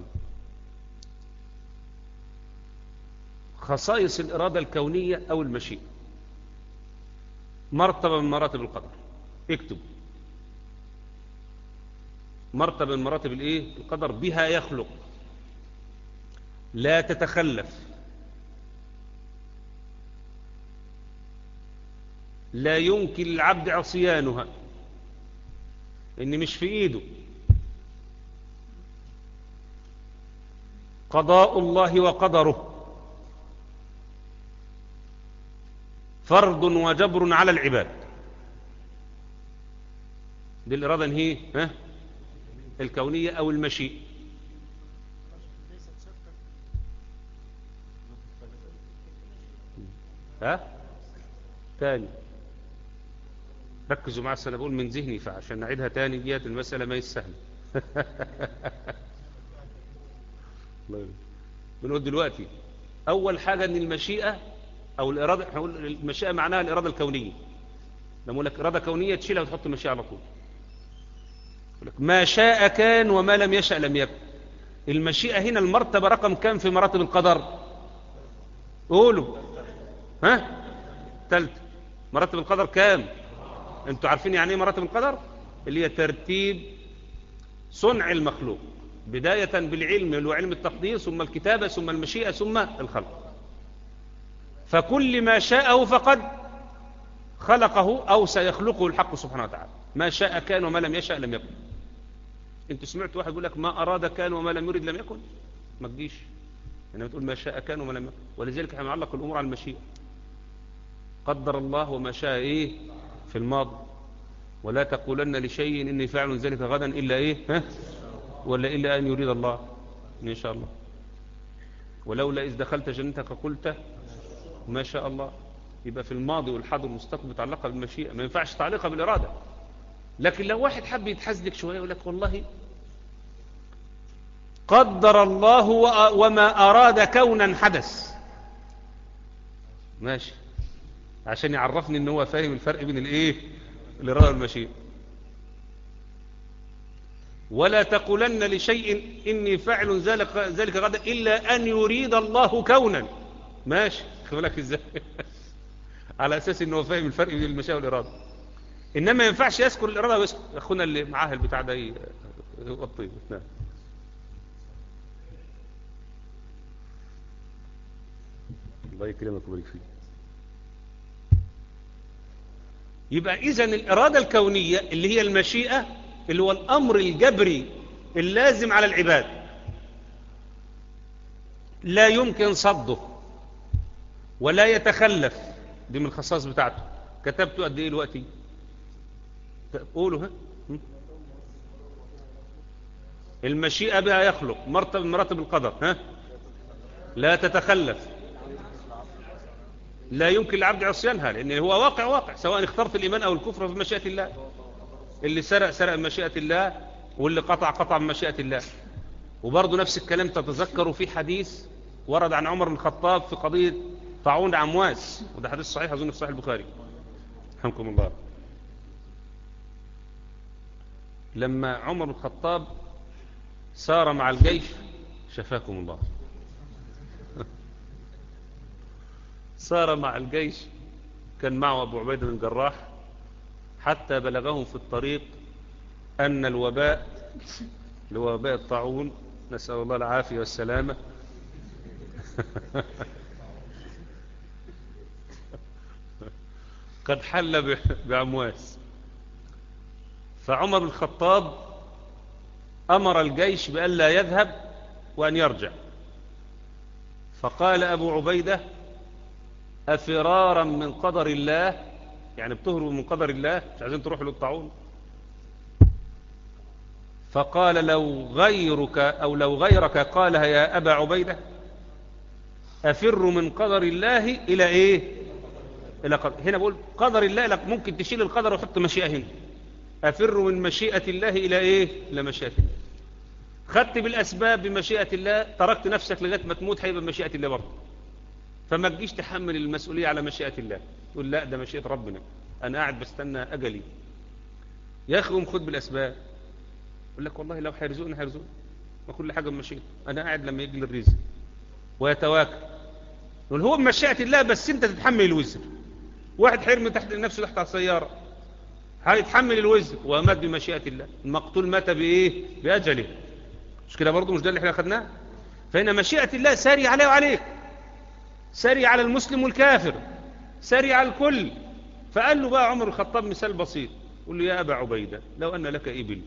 خصائص الإرادة الكونية أو المشيئة مرتبة من مراتب القدر اكتب مرتبة من مراتب الايه القدر بها يخلق لا تتخلف لا يمكن للعبد عصيانها ان مش في ايده قضاء الله وقدره فرض وجبر على العباد دي الإرادة هي ها الكونية أو المشيئة ها تاني ركزوا معي أنا بقول من ذهني فعشان نعيدها تاني ديت المسألة ما يسهل بنقول دلوقتي أول حاجة أن المشيئة أو الإرادة نقول المشيئة معناها الإرادة الكونية لما أقول لك إرادة كونية تشيلها وتحط المشيئة على طول لك ما شاء كان وما لم يشأ لم يكن المشيئة هنا المرتبة رقم كام في مراتب القدر قولوا ها ثالث مراتب القدر كام انتوا عارفين يعني ايه مراتب القدر اللي هي ترتيب صنع المخلوق بداية بالعلم اللي هو علم التقدير ثم الكتابة ثم المشيئة ثم الخلق فكل ما شاءه فقد خلقه أو سيخلقه الحق سبحانه وتعالى ما شاء كان وما لم يشاء لم يكن انت سمعت واحد يقول لك ما أراد كان وما لم يرد لم يكن ما تجيش يعني بتقول ما شاء كان وما لم يكن ولذلك احنا نعلق الأمور على المشيئة قدر الله وما شاء إيه في الماضي ولا تقولن لشيء إني فاعل ذلك غدا إلا إيه ها ولا إلا أن يريد الله إن شاء الله ولولا إذ دخلت جنتك قلت ما شاء الله يبقى في الماضي والحاضر والمستقبل متعلقة بالمشيئة ما ينفعش تعليقها بالإرادة لكن لو واحد حب يتحزلك شوية يقول لك والله قدر الله وما أراد كونا حدث ماشي عشان يعرفني ان هو فاهم الفرق بين الايه الإرادة والمشيئة ولا تقولن لشيء إني فاعل ذلك, ذلك غدا إلا أن يريد الله كونا ماشي خذ بالك إزاي على أساس أنه فاهم الفرق بين المشاء والإرادة إنما ما ينفعش يذكر الإرادة ويسكت أخونا اللي معاه البتاع ده يغطيه نعم الله يكرمك ويبارك فيك يبقى إذا الإرادة الكونية اللي هي المشيئة اللي هو الأمر الجبري اللازم على العباد لا يمكن صده ولا يتخلف دي من الخصائص بتاعته كتبته قد ايه دلوقتي قولوا ها المشيئة بها يخلق مرتب من مراتب القدر ها لا تتخلف لا يمكن لعبد عصيانها لأن هو واقع واقع سواء اخترت الإيمان أو الكفر في مشيئة الله اللي سرق سرق مشيئة الله واللي قطع قطع من مشيئة الله وبرضه نفس الكلام تتذكروا في حديث ورد عن عمر بن الخطاب في قضية طاعون عمواس وده حديث صحيح أظن في صحيح البخاري رحمكم الله لما عمر بن الخطاب سار مع الجيش شفاكم الله سار مع الجيش كان معه أبو عبيدة بن جراح حتى بلغهم في الطريق أن الوباء لوباء الطاعون نسأل الله العافية والسلامة قد حل بعمواس فعمر بن الخطاب أمر الجيش بأن لا يذهب وأن يرجع فقال أبو عبيدة أفرارا من قدر الله يعني بتهربوا من قدر الله مش عايزين تروحوا للطاعون فقال لو غيرك أو لو غيرك قالها يا أبا عبيدة أفر من قدر الله إلى إيه إلى قدر هنا بقول قدر الله لك ممكن تشيل القدر وحط مشيئة هنا أفر من مشيئة الله إلى إيه إلى مشيئة الله خدت بالأسباب بمشيئة الله تركت نفسك لغاية ما تموت هيبقى بمشيئة الله برضه فما تجيش تحمل المسؤولية على مشيئة الله تقول لا ده مشيئة ربنا أنا قاعد بستنى أجلي يا أخي قوم خد بالأسباب يقول لك والله لو حيرزقني حيرزقني ما كل حاجة بمشيئته أنا قاعد لما يجي الرزق ويتواكل يقول هو بمشيئة الله بس أنت تتحمل الوزر واحد حرمي تحت نفسه تحت على السيارة هيتحمل الوزر ومات بمشيئة الله المقتول مات بإيه بأجله مش كده برضه مش ده اللي احنا خدناه فإن مشيئة الله ساري عليه وعليك ساري على المسلم والكافر ساري على الكل فقال له بقى عمر الخطاب مثال بسيط قل له يا أبا عبيدة لو أن لك إبل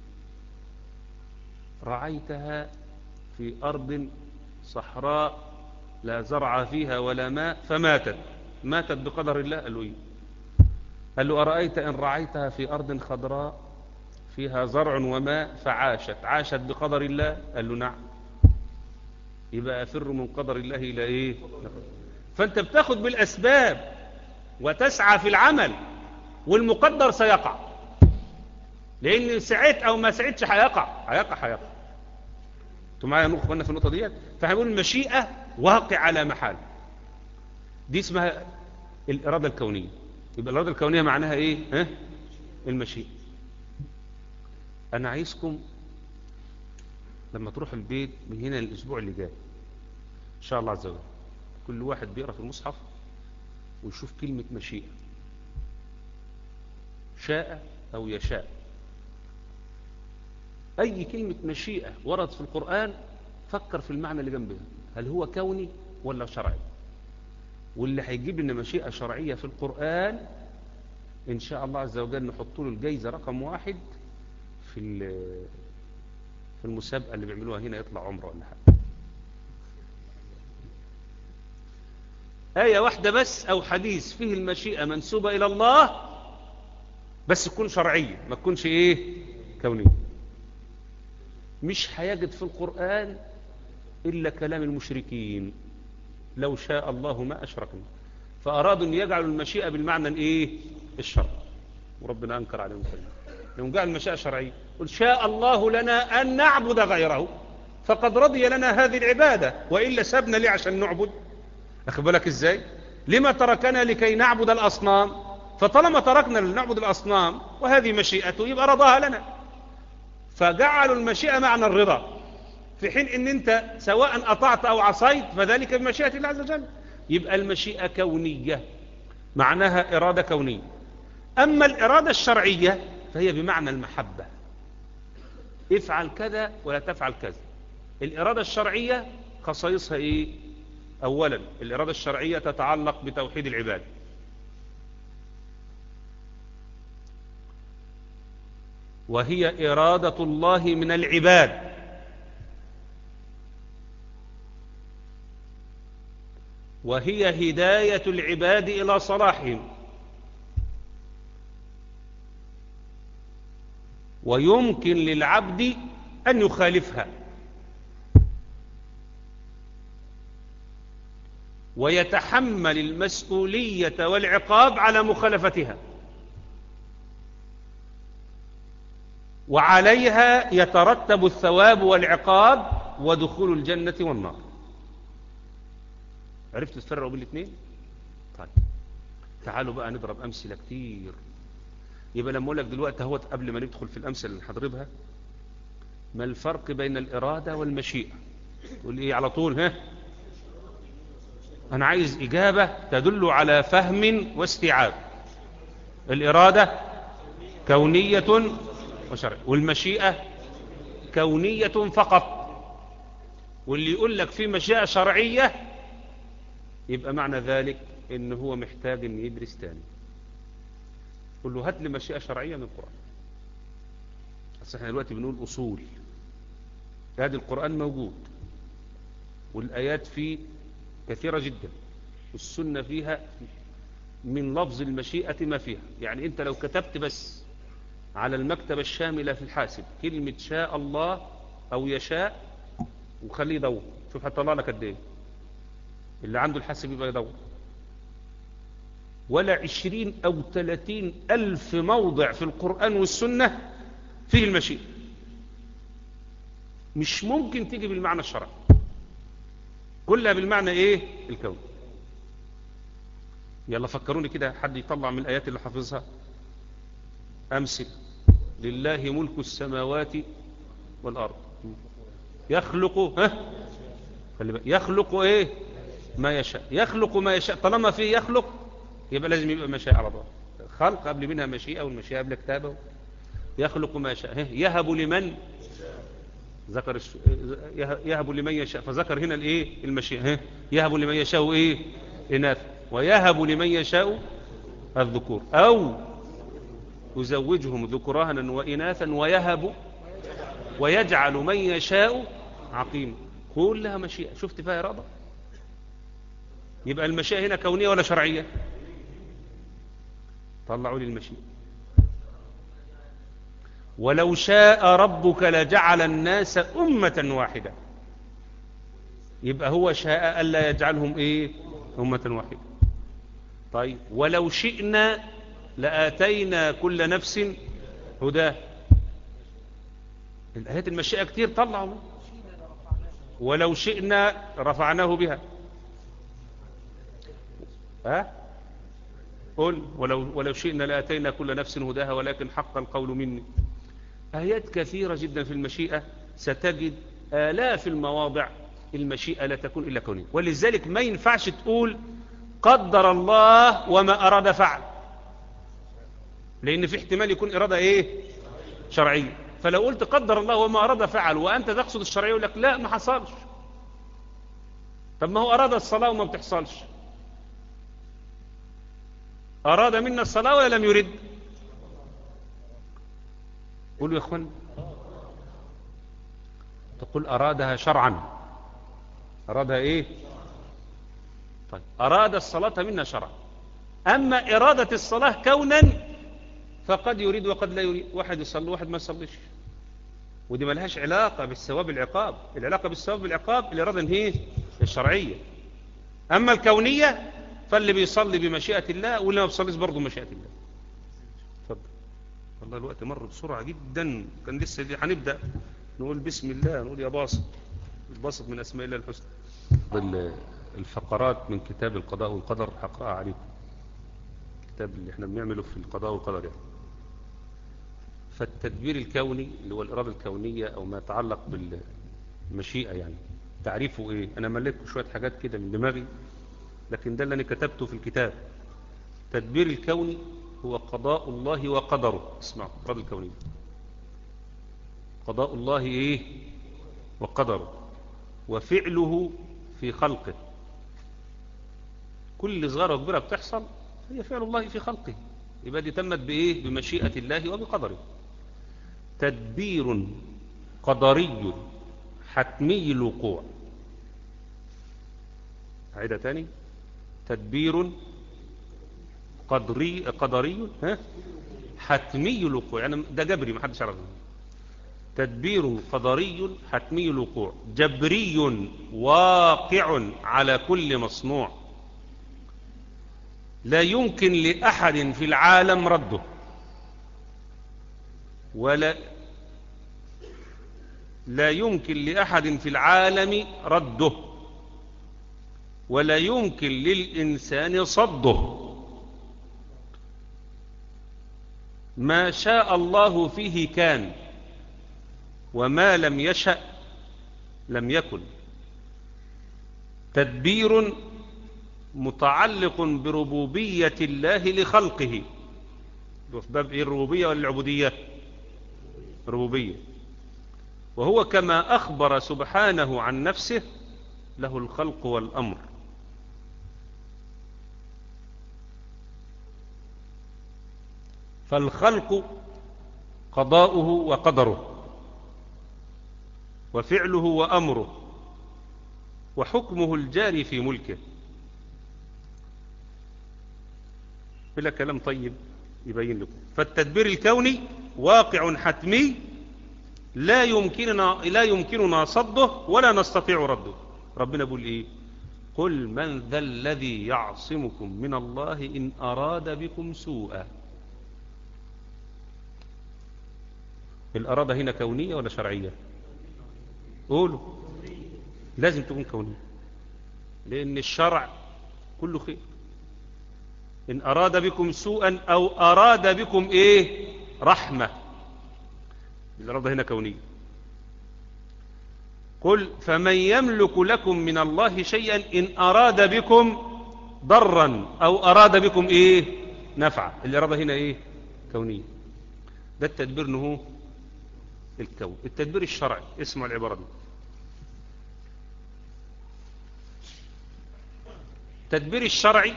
رعيتها في أرض صحراء لا زرع فيها ولا ماء فماتت ماتت بقدر الله قال له إيه قال له أرأيت إن رعيتها في أرض خضراء فيها زرع وماء فعاشت عاشت بقدر الله قال له نعم يبقى أفر من قدر الله إلى إيه فأنت بتاخد بالأسباب وتسعى في العمل والمقدر سيقع لأن سعيت أو ما سعيتش هيقع هيقع هيقع انتوا معايا نقف في النقطة ديت فهنقول المشيئة واقع على محال دي اسمها الإرادة الكونية يبقى الإرادة الكونية معناها إيه ها؟ المشيئة أنا عايزكم لما تروح البيت من هنا الأسبوع اللي جاي إن شاء الله عز وجل كل واحد بيقرأ في المصحف ويشوف كلمة مشيئة شاء أو يشاء أي كلمة مشيئة وردت في القرآن فكر في المعنى اللي جنبها هل هو كوني ولا شرعي واللي هيجيب لنا مشيئة شرعية في القرآن إن شاء الله عز وجل نحط له الجايزة رقم واحد في في المسابقة اللي بيعملوها هنا يطلع عمره ولا حاجة آية واحدة بس أو حديث فيه المشيئة منسوبة إلى الله بس تكون شرعية ما تكونش إيه كونية مش هيجد في القرآن إلا كلام المشركين لو شاء الله ما أشركنا فأرادوا أن يجعلوا المشيئة بالمعنى الإيه الشرع وربنا أنكر عليهم كلام لهم جعل المشيئة شرعية قل شاء الله لنا أن نعبد غيره فقد رضي لنا هذه العبادة وإلا سبنا ليه عشان نعبد أخذ بالك إزاي لما تركنا لكي نعبد الأصنام فطالما تركنا لنعبد الأصنام وهذه مشيئته يبقى رضاها لنا فجعلوا المشيئة معنى الرضا في حين ان انت سواء اطعت او عصيت فذلك بمشيئة الله عز وجل يبقى المشيئة كونية معناها إرادة كونية أما الإرادة الشرعية فهي بمعنى المحبة افعل كذا ولا تفعل كذا الإرادة الشرعية خصائصها إيه أولا الإرادة الشرعية تتعلق بتوحيد العباد وهي إرادة الله من العباد وهي هداية العباد إلى صلاحهم ويمكن للعبد أن يخالفها ويتحمل المسؤولية والعقاب على مخالفتها وعليها يترتب الثواب والعقاب ودخول الجنة والنار عرفت تفرقوا بين الاثنين طيب تعالوا بقى نضرب أمثلة كتير يبقى لما أقول لك دلوقتي اهوت قبل ما ندخل في الأمثلة اللي هضربها ما الفرق بين الإرادة والمشيئة تقول إيه على طول ها أنا عايز إجابة تدل على فهم واستيعاب الإرادة كونية وشرعية والمشيئة كونية فقط واللي يقول لك في مشيئة شرعية يبقى معنى ذلك ان هو محتاج ان يدرس تاني قل له هات لي مشيئة شرعية من القرآن بس احنا دلوقتي بنقول اصول هذا القرآن موجود والآيات فيه كثيرة جدا والسنة فيها من لفظ المشيئة ما فيها يعني انت لو كتبت بس على المكتبة الشاملة في الحاسب كلمة شاء الله او يشاء وخليه يدور شوف هتطلع لك قد ايه اللي عنده الحاسب يبقى يدور ولا عشرين او ثلاثين الف موضع في القرآن والسنة فيه المشيئة مش ممكن تيجي بالمعنى الشرعي كلها بالمعنى ايه الكون يلا فكروني كده حد يطلع من الآيات اللي حافظها أمثل لله ملك السماوات والأرض يخلق ها خلي بالك يخلق ايه ما يشاء يخلق ما يشاء طالما فيه يخلق يبقى لازم يبقى مشاء على طول خلق قبل منها مشيئة والمشيئة قبل كتابة يخلق ما يشاء يهب لمن ذكر الش... يهب لمن يشاء فذكر هنا الايه المشيئة يهب لمن يشاء ايه إناث ويهب لمن يشاء الذكور أو يزوجهم ذكرانا وإناثا ويهب ويجعل من يشاء عقيم كلها مشيئة شفت فيها إرادة يبقى المشيئة هنا كونية ولا شرعية طلعوا لي المشيئة ولو شاء ربك لجعل الناس أمة واحدة يبقى هو شاء ألا يجعلهم إيه أمة واحدة طيب ولو شئنا لآتينا كل نفس هداه الآيات المشيئة كتير طلعوا ولو شئنا رفعناه بها ها قل ولو, ولو شئنا لآتينا كل نفس هداها ولكن حق القول مني آيات كثيرة جدا في المشيئة ستجد آلاف المواضع المشيئة لا تكون إلا كونية ولذلك ما ينفعش تقول قدر الله وما أراد فعل لأن في احتمال يكون إرادة إيه شرعية فلو قلت قدر الله وما أراد فعل وأنت تقصد الشرعية يقول لك لا ما حصلش طب ما هو أراد الصلاة وما بتحصلش أراد منا الصلاة ولا لم يرد قولوا يا أخوان تقول أرادها شرعا أرادها إيه طيب أراد الصلاة منا شرعا أما إرادة الصلاة كونا فقد يريد وقد لا يريد واحد يصلي واحد ما يصليش ودي ما لهاش علاقة بالثواب العقاب العلاقة بالثواب العقاب الإرادة هي الشرعية أما الكونية فاللي بيصلي بمشيئة الله واللي ما بيصليش برضه بمشيئة الله اتفضل والله الوقت مر بسرعة جدا كان لسه دي هنبدأ نقول بسم الله نقول يا باسط الباسط من أسماء الله الحسنى الفقرات من كتاب القضاء والقدر هقرأها عليكم الكتاب اللي احنا بنعمله في القضاء والقدر يعني فالتدبير الكوني اللي هو الإرادة الكونية أو ما يتعلق بالمشيئة يعني تعريفه إيه أنا ملكت شوية حاجات كده من دماغي لكن ده اللي أنا كتبته في الكتاب تدبير الكوني هو قضاء الله وقدره اسمعوا الإرادة الكونية قضاء الله إيه وقدره وفعله في خلقه كل صغيرة وكبيرة بتحصل هي فعل الله في خلقه يبقى دي تمت بإيه بمشيئة الله وبقدره تدبير قدري حتمي الوقوع عيدة تاني تدبير قدري قدري ها حتمي الوقوع يعني ده جبري ما حدش عرفه تدبير قدري حتمي الوقوع جبري واقع على كل مصنوع لا يمكن لأحد في العالم رده ولا لا يمكن لأحد في العالم رده ولا يمكن للإنسان صده ما شاء الله فيه كان وما لم يشأ لم يكن تدبير متعلق بربوبية الله لخلقه في باب ايه الربوبية ولا العبودية ربوبية وهو كما أخبر سبحانه عن نفسه له الخلق والأمر فالخلق قضاؤه وقدره وفعله وأمره وحكمه الجاري في ملكه بلا كلام طيب يبين لكم فالتدبير الكوني واقع حتمي لا يمكننا لا يمكننا صده ولا نستطيع رده ربنا بيقول ايه قل من ذا الذي يعصمكم من الله إن أراد بكم سوءا الأرادة هنا كونية ولا شرعية قولوا لازم تكون كونية لأن الشرع كله خير إن أراد بكم سوءا أو أراد بكم إيه رحمة الأرادة هنا كونية قل فمن يملك لكم من الله شيئا إن أراد بكم ضرا أو أراد بكم إيه نفعا الإرادة هنا إيه كونية ده التدبير نهو الكون التدبير الشرعي اسمع العبارة دي التدبير الشرعي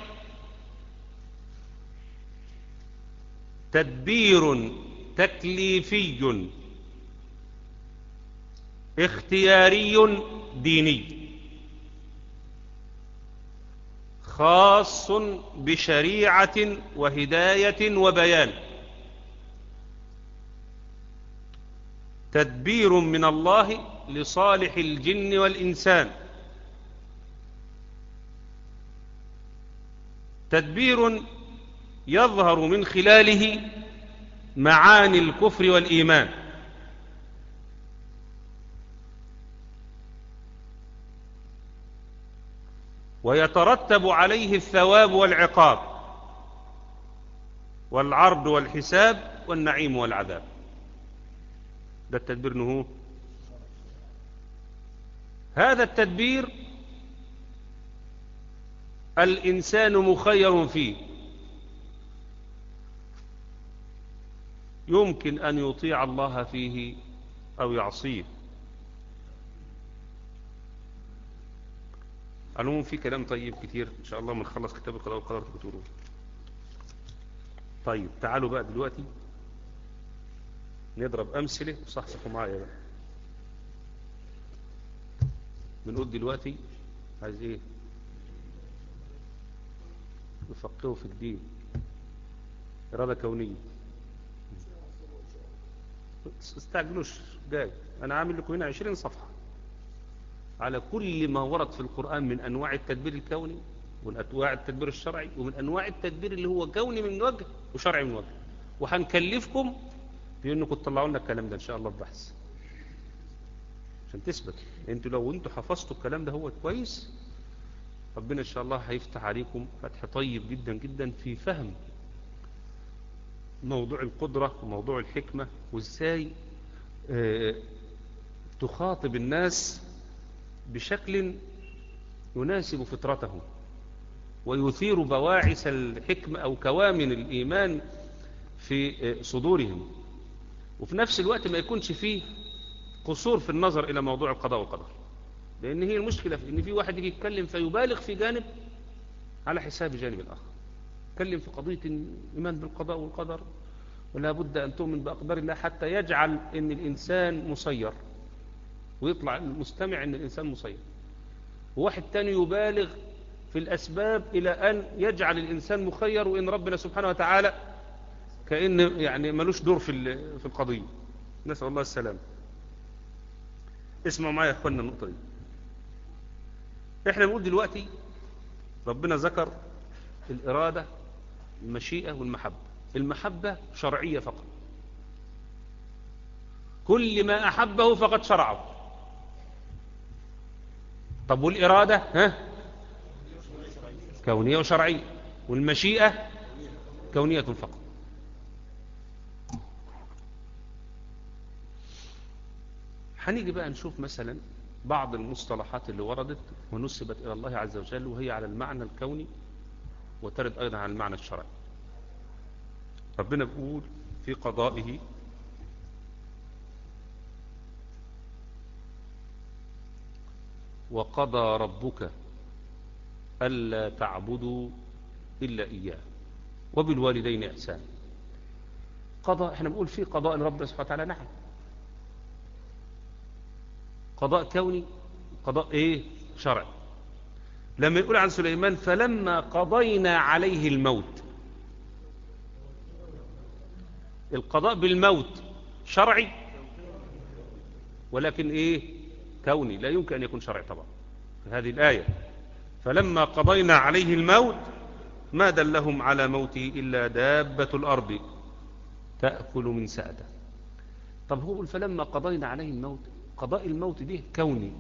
تدبير تكليفي اختياري ديني خاص بشريعة وهداية وبيان تدبير من الله لصالح الجن والإنسان تدبير يظهر من خلاله معاني الكفر والإيمان ويترتب عليه الثواب والعقاب والعرض والحساب والنعيم والعذاب ده التدبير نهو هذا التدبير الإنسان مخير فيه يمكن أن يطيع الله فيه أو يعصيه علوم في كلام طيب كتير إن شاء الله من خلص كتاب القضاء والقدر تقولوه طيب تعالوا بقى دلوقتي نضرب أمثلة وصحصحوا معايا بقى بنقول دلوقتي عايز ايه يفقهوا في الدين إرادة كونية استعجلوش جاي أنا عامل لكم هنا عشرين صفحة على كل ما ورد في القرآن من أنواع التدبير الكوني ومن أنواع التدبير الشرعي ومن أنواع التدبير اللي هو كوني من وجه وشرعي من وجه وهنكلفكم بأنكم تطلعوا لنا الكلام ده إن شاء الله ببحث عشان تثبت انتوا لو انتوا حفظتوا الكلام ده هو كويس ربنا إن شاء الله هيفتح عليكم فتح طيب جدا جدا في فهم موضوع القدرة وموضوع الحكمة وازاي آه، تخاطب الناس بشكل يناسب فطرتهم ويثير بواعث الحكمة أو كوامن الإيمان في آه، صدورهم وفي نفس الوقت ما يكونش فيه قصور في النظر إلى موضوع القضاء والقدر لأن هي المشكلة في إن في واحد يجي يتكلم فيبالغ في جانب على حساب جانب الآخر يتكلم في قضية الإيمان بالقضاء والقدر ولا بد أن تؤمن بأقدار الله حتى يجعل أن الإنسان مسير ويطلع المستمع أن الإنسان مسير وواحد تاني يبالغ في الأسباب إلى أن يجعل الإنسان مخير وإن ربنا سبحانه وتعالى كأن يعني ملوش دور في ال- في القضية نسأل الله السلام اسمعوا معايا يا اخوانا النقطة دي احنا بنقول دلوقتي ربنا ذكر الإرادة المشيئة والمحبة المحبة شرعية فقط كل ما أحبه فقد شرعه طب والإرادة ها كونية وشرعية والمشيئة كونية فقط هنيجي بقى نشوف مثلا بعض المصطلحات اللي وردت ونسبت إلى الله عز وجل وهي على المعنى الكوني وترد أيضا على المعنى الشرعي ربنا بيقول في قضائه وقضى ربك ألا تعبدوا إلا إياه وبالوالدين إحسان قضاء احنا بنقول في قضاء لربنا سبحانه وتعالى نعم قضاء كوني قضاء ايه شرعي لما يقول عن سليمان فلما قضينا عليه الموت القضاء بالموت شرعي ولكن ايه كوني لا يمكن ان يكون شرعي طبعا في هذه الآية فلما قضينا عليه الموت ما دلهم على موته إلا دابة الأرض تأكل من سأده طب هو فلما قضينا عليه الموت قضاء الموت ده كوني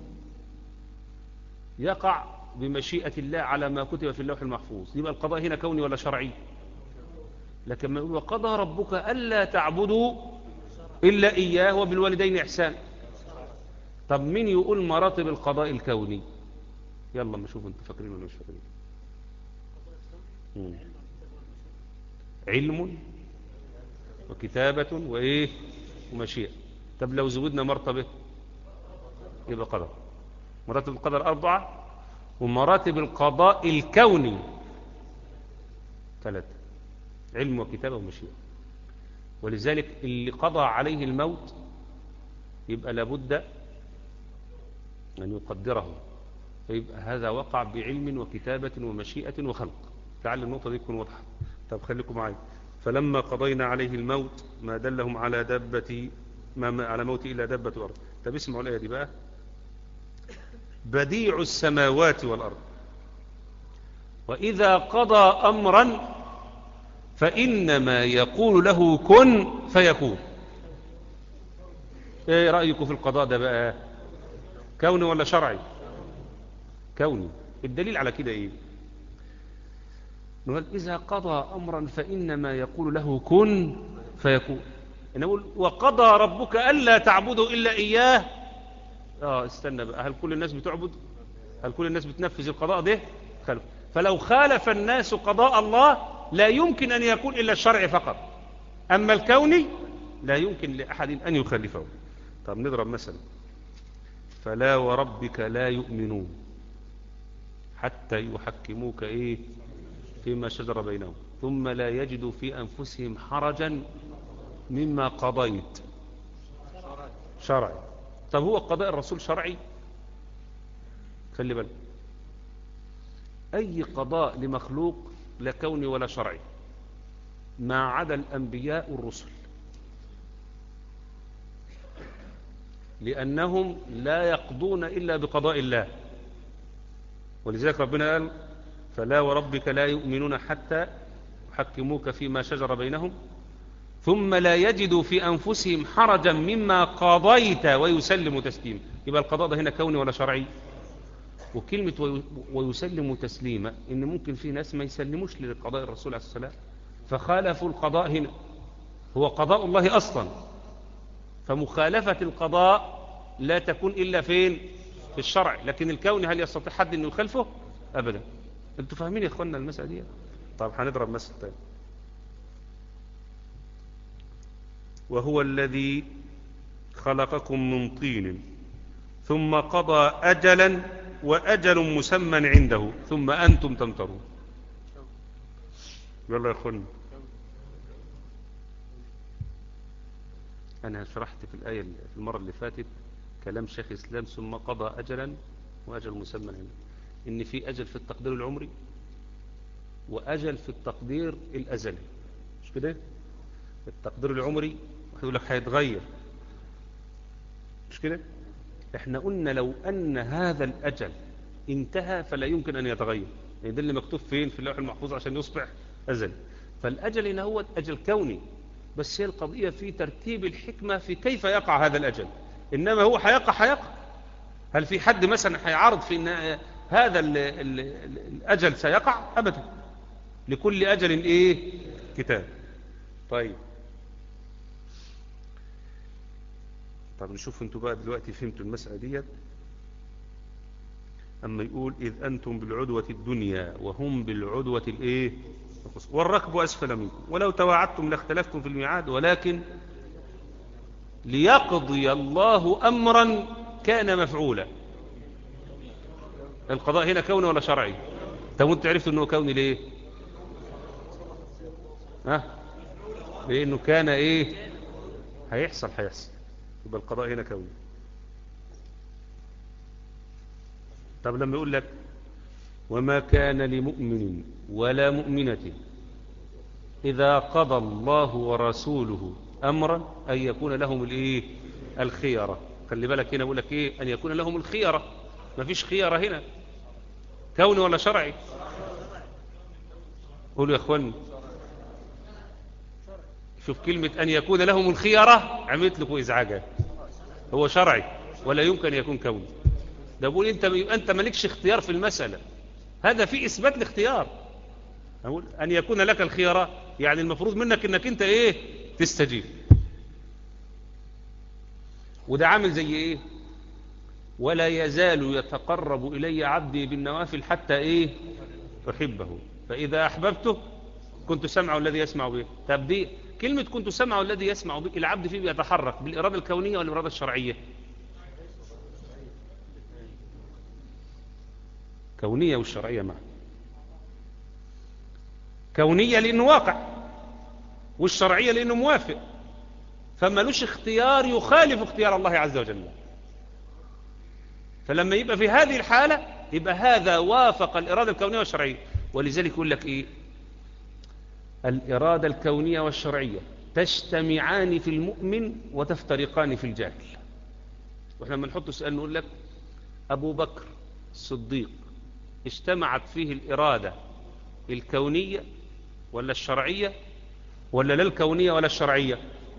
يقع بمشيئة الله على ما كتب في اللوح المحفوظ يبقى القضاء هنا كوني ولا شرعي لكن ما يقول وقضى ربك ألا تعبدوا إلا إياه وبالوالدين إحسان طب مين يقول مراتب القضاء الكوني يلا ما شوف انتوا فاكرين ولا مش فاكرين مم. علم وكتابة وإيه ومشيئة طب لو زودنا مرتبة يبقى قدر مراتب القدر أربعة ومراتب القضاء الكوني ثلاثة علم وكتابة ومشيئة ولذلك اللي قضى عليه الموت يبقى لابد أن يقدره فيبقى هذا وقع بعلم وكتابة ومشيئة وخلق لعل النقطة دي تكون واضحة طب خليكم معي فلما قضينا عليه الموت ما دلهم على دابة ما ما على موت إلا دابة الأرض طب اسمعوا الآية دي بقى بديع السماوات والأرض وإذا قضى أمرا فإنما يقول له كن فيكون ايه رأيكم في القضاء ده بقى كوني ولا شرعي كوني الدليل على كده ايه نقول إذا قضى أمرا فإنما يقول له كن فيكون نقول وقضى ربك ألا تعبدوا إلا إياه آه استنى بقى هل كل الناس بتعبد هل كل الناس بتنفذ القضاء ده خلف فلو خالف الناس قضاء الله لا يمكن أن يكون إلا الشرع فقط أما الكوني لا يمكن لأحد أن يخالفه طب نضرب مثلا فلا وربك لا يؤمنون حتى يحكموك إيه فيما شجر بينهم ثم لا يجدوا في أنفسهم حرجا مما قضيت شرعي طب هو قضاء الرسول شرعي خلي بالك أي قضاء لمخلوق لا كوني ولا شرعي ما عدا الأنبياء والرسل لأنهم لا يقضون إلا بقضاء الله ولذلك ربنا قال فلا وربك لا يؤمنون حتى يحكموك فيما شجر بينهم ثم لا يجدوا في أنفسهم حرجا مما قضيت ويسلموا تسليما يبقى القضاء ده هنا كوني ولا شرعي وكلمة ويسلم تسليما إن ممكن في ناس ما يسلموش لقضاء الرسول عليه السلام فخالفوا القضاء هنا هو قضاء الله أصلا فمخالفة القضاء لا تكون إلا فين في الشرع لكن الكون هل يستطيع حد أن يخالفه أبدا أنتوا فاهمين يا أخوانا المسألة دي طيب هنضرب مثل تاني وهو الذي خلقكم من طين ثم قضى أجلا وأجل مسمى عنده ثم أنتم تمترون يلا يا أخوانا أنا شرحت في الآية في المرة اللي فاتت كلام شيخ الإسلام ثم قضى أجلا وأجل مسمى عنده إن في أجل في التقدير العمري وأجل في التقدير الأزلي مش كده التقدير العمري يقول لك هيتغير مش كده احنا قلنا لو أن هذا الأجل انتهى فلا يمكن أن يتغير يعني ده اللي مكتوب فين في اللوح المحفوظ عشان يصبح أزل فالأجل هنا هو أجل كوني بس هي القضية في ترتيب الحكمة في كيف يقع هذا الأجل إنما هو حيقع حيقع هل في حد مثلا هيعارض في إن هذا ال ال الأجل سيقع أبدا لكل أجل إيه كتاب طيب طب نشوف انتوا بقى دلوقتي فهمتوا المسألة ديت أما يقول إذ أنتم بالعدوة الدنيا وهم بالعدوة الإيه والركب أسفل منكم ولو تواعدتم لاختلفتم في الميعاد ولكن ليقضي الله أمرا كان مفعولا القضاء هنا كوني ولا شرعي طب وانت عرفت انه كوني ليه ها لانه كان ايه هيحصل هيحصل يبقى القضاء هنا كوني طب لما يقول لك وما كان لمؤمن ولا مؤمنة إذا قضى الله ورسوله أمرا أن يكون لهم الإيه الخيرة خلي بالك هنا يقول لك إيه أن يكون لهم الخيرة ما فيش خيرة هنا كوني ولا شرعي قولوا يا أخواني شوف كلمة أن يكون لهم الخيرة عملت لكم إزعاجات هو شرعي ولا يمكن أن يكون كوني ده بقول أنت, أنت مالكش اختيار في المسألة هذا في إثبات الاختيار أقول أن يكون لك الخيرة يعني المفروض منك أنك أنت إيه تستجيب وده عامل زي إيه ولا يزال يتقرب إلي عبدي بالنوافل حتى إيه أحبه فإذا أحببته كنت سمعه الذي يسمع به طب دي كلمة كنت سمعه الذي يسمع به العبد فيه بيتحرك بالإرادة الكونية ولا الإرادة الشرعية كونية والشرعية معا كونية لأنه واقع والشرعية لأنه موافق فما لوش اختيار يخالف اختيار الله عز وجل فلما يبقى في هذه الحالة يبقى هذا وافق الإرادة الكونية والشرعية ولذلك يقول لك إيه الإرادة الكونية والشرعية تجتمعان في المؤمن وتفترقان في الجاهل واحنا لما نحط سؤال نقول لك أبو بكر الصديق اجتمعت فيه الإرادة الكونية ولا الشرعية ولا لا الكونية ولا الشرعية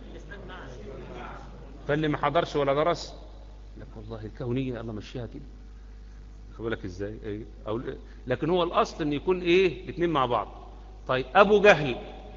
فاللي ما حضرش ولا درس لك والله الكونية الله مشيها كده اقول لك ازاي ايه أو لكن هو الاصل ان يكون ايه الاثنين مع بعض طيب ابو جهل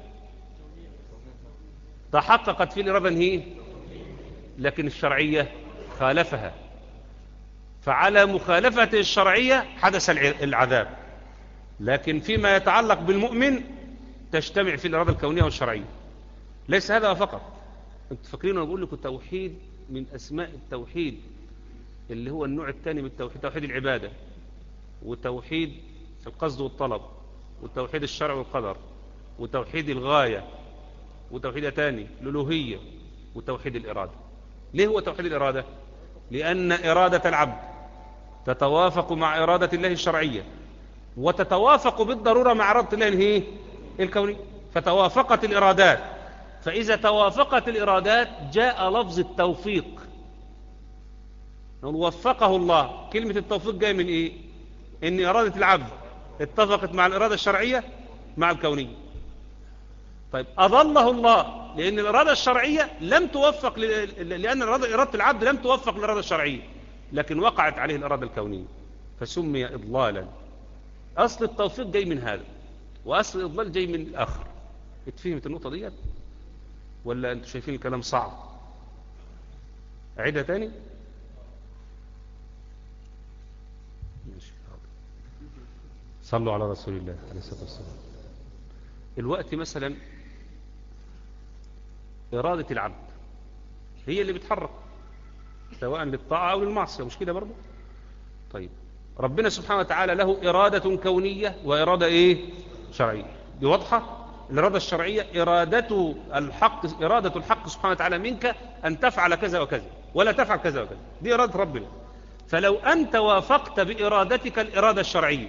تحققت في الاراده هي لكن الشرعيه خالفها فعلى مخالفة الشرعية حدث العذاب لكن فيما يتعلق بالمؤمن تجتمع في الإرادة الكونية والشرعية ليس هذا فقط انت فاكرين أنا بقول لكم التوحيد من أسماء التوحيد اللي هو النوع الثاني من التوحيد توحيد العبادة وتوحيد القصد والطلب وتوحيد الشرع والقدر وتوحيد الغاية وتوحيد ثاني الألوهية وتوحيد الإرادة ليه هو توحيد الإرادة لأن إرادة العبد تتوافق مع إرادة الله الشرعية وتتوافق بالضرورة مع إرادة الله هي الكونية فتوافقت الإرادات فإذا توافقت الإرادات جاء لفظ التوفيق وفقه الله كلمة التوفيق جاي من إيه إن إرادة العبد اتفقت مع الإرادة الشرعية مع الكونية طيب أظله الله لأن الإرادة الشرعية لم توفق لأن إرادة العبد لم توفق للإرادة الشرعية لكن وقعت عليه الإرادة الكونية فسمي إضلالا أصل التوفيق جاي من هذا وأصل الإضلال جاي من الآخر اتفهمت النقطة دي ولا انتوا شايفين الكلام صعب اعيدها تاني ماشي حاضر. صلوا على رسول الله عليه الصلاة والسلام الوقت مثلا إرادة العبد هي اللي بتحرك سواء للطاعة أو للمعصية مش كده برضه طيب ربنا سبحانه وتعالى له إرادة كونية وإرادة إيه شرعية دي واضحة الإرادة الشرعية إرادة الحق إرادة الحق سبحانه وتعالى منك أن تفعل كذا وكذا ولا تفعل كذا وكذا دي إرادة ربنا فلو أنت وافقت بإرادتك الإرادة الشرعية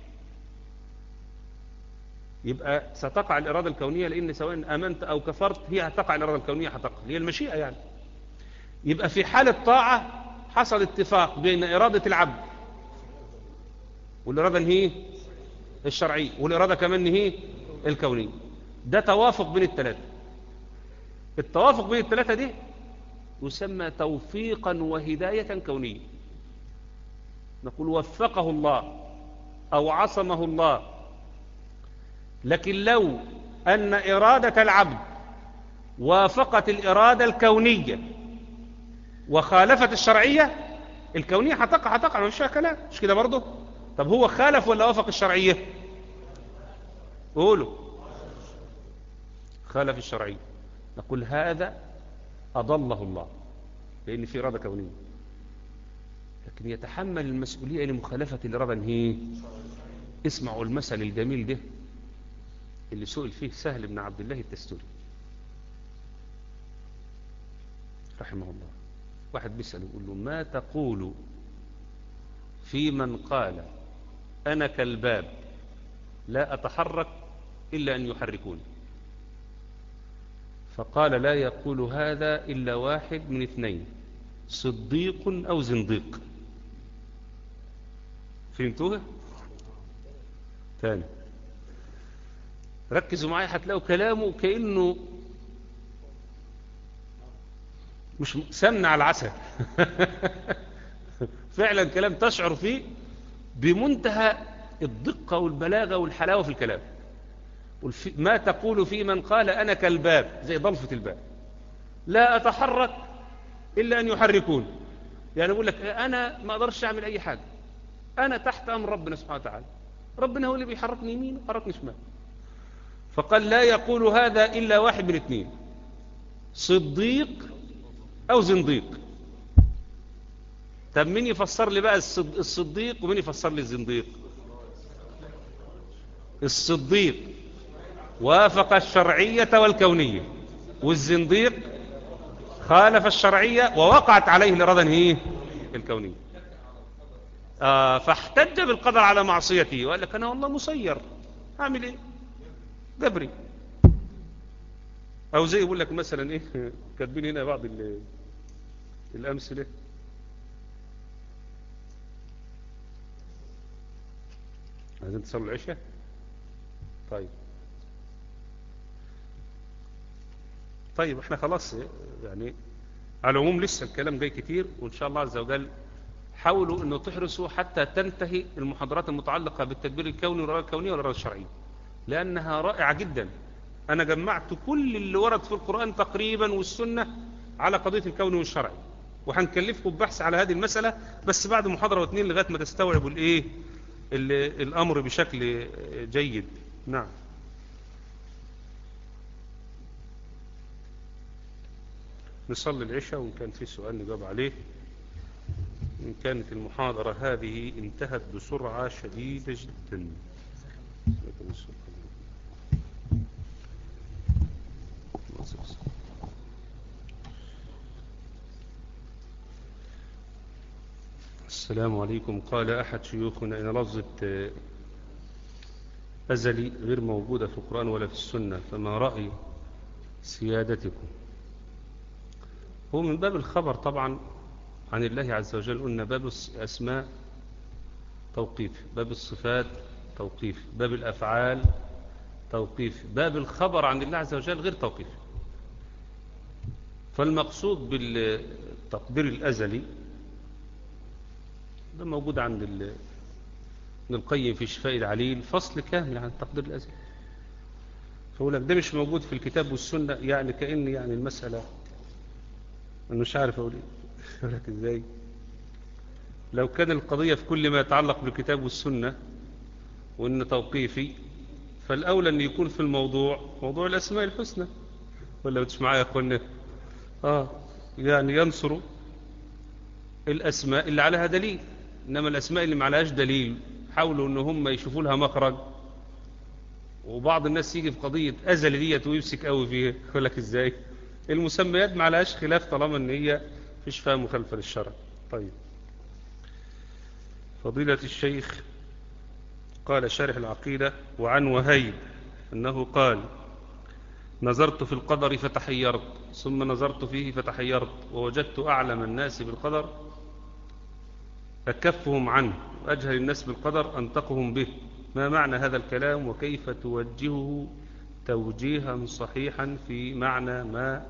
يبقى ستقع الإرادة الكونية لأن سواء آمنت أو كفرت هي هتقع الإرادة الكونية هتقع هي المشيئة يعني يبقى في حال الطاعة حصل اتفاق بين إرادة العبد والإرادة هي الشرعية والإرادة كمان هي الكونية ده توافق بين الثلاثة التوافق بين الثلاثة دي يسمى توفيقا وهداية كونية نقول وفقه الله أو عصمه الله لكن لو أن إرادة العبد وافقت الإرادة الكونية وخالفت الشرعية الكونية هتقع هتقع مش فيها كلام مش كده برضه طب هو خالف ولا وافق الشرعية قولوا خالف الشرعية نقول هذا أضله الله لأن في إرادة كونية لكن يتحمل المسؤولية لمخالفة الإرادة هي اسمعوا المثل الجميل ده اللي سئل فيه سهل بن عبد الله التستوري رحمه الله واحد بيسأل يقول له ما تقول في من قال أنا كالباب لا أتحرك إلا أن يحركوني فقال لا يقول هذا إلا واحد من اثنين صديق أو زنديق فهمتوها؟ ثاني ركزوا معايا هتلاقوا كلامه كأنه مش سمن على العسل فعلا كلام تشعر فيه بمنتهى الدقة والبلاغة والحلاوة في الكلام ما تقول في من قال أنا كالباب زي ضلفة الباب لا أتحرك إلا أن يحركون يعني أقول لك أنا ما أقدرش أعمل أي حاجة أنا تحت أمر ربنا سبحانه وتعالى ربنا هو اللي بيحركني يمين وحركني شمال فقال لا يقول هذا إلا واحد من اثنين صديق أو زنديق طب مين يفسر لي بقى الصديق ومين يفسر لي الزنديق الصديق وافق الشرعية والكونية والزنديق خالف الشرعية ووقعت عليه الإرادة هي الكونية آه فاحتج بالقدر على معصيته وقال لك أنا والله مسير أعمل إيه جبري أو زي يقول لك مثلا إيه كاتبين هنا بعض الأمثلة عايزين تصلوا العشاء طيب طيب احنا خلاص يعني على العموم لسه الكلام جاي كتير وان شاء الله عز وجل حاولوا انه تحرصوا حتى تنتهي المحاضرات المتعلقة بالتدبير الكوني والإرادة الكونية والإرادة الشرعية لأنها رائعة جدا أنا جمعت كل اللي ورد في القرآن تقريبا والسنة على قضية الكون والشرعي وهنكلفكم ببحث على هذه المسألة بس بعد محاضرة واثنين لغاية ما تستوعبوا الايه الأمر بشكل جيد نعم نصلي العشاء وإن كان في سؤال نجاوب عليه إن كانت المحاضرة هذه انتهت بسرعة شديدة جدا السلام عليكم قال أحد شيوخنا إن لفظة أزلي غير موجودة في القرآن ولا في السنة فما رأي سيادتكم هو من باب الخبر طبعا عن الله عز وجل قلنا باب الأسماء توقيف باب الصفات توقيف باب الأفعال توقيف باب الخبر عن الله عز وجل غير توقيف فالمقصود بالتقدير الأزلي ده موجود عند ابن القيم في شفاء العليل فصل كامل عن التقدير الأزلي فأقول لك ده مش موجود في الكتاب والسنة يعني كأن يعني المسألة أنا مش عارف أقول إيه أقول لك إزاي لو كان القضية في كل ما يتعلق بالكتاب والسنة وإن توقيفي فالأولى أن يكون في الموضوع موضوع الأسماء الحسنى ولا بتش معايا يا أخوانا آه يعني ينصروا الأسماء اللي عليها دليل إنما الأسماء اللي ما عليهاش دليل حاولوا أن هم يشوفوا لها مخرج وبعض الناس يجي في قضية أزل ديت ويمسك قوي فيها يقول لك إزاي المسميات ما عليهاش خلاف طالما أن هي فيش فيها مخالفة للشرع طيب فضيلة الشيخ قال شارح العقيدة وعن وهيب أنه قال نظرت في القدر فتحيرت ثم نظرت فيه فتحيرت ووجدت أعلم الناس بالقدر أكفهم عنه وأجهل الناس بالقدر أنطقهم به ما معنى هذا الكلام وكيف توجهه توجيها صحيحا في معنى ما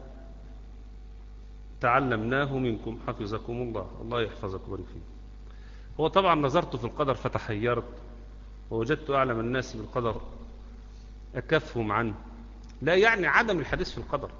تعلمناه منكم حفظكم الله الله يحفظكم ويبارك فيكم هو طبعا نظرت في القدر فتحيرت ووجدت أعلم الناس بالقدر أكفهم عنه لا يعني عدم الحديث في القدر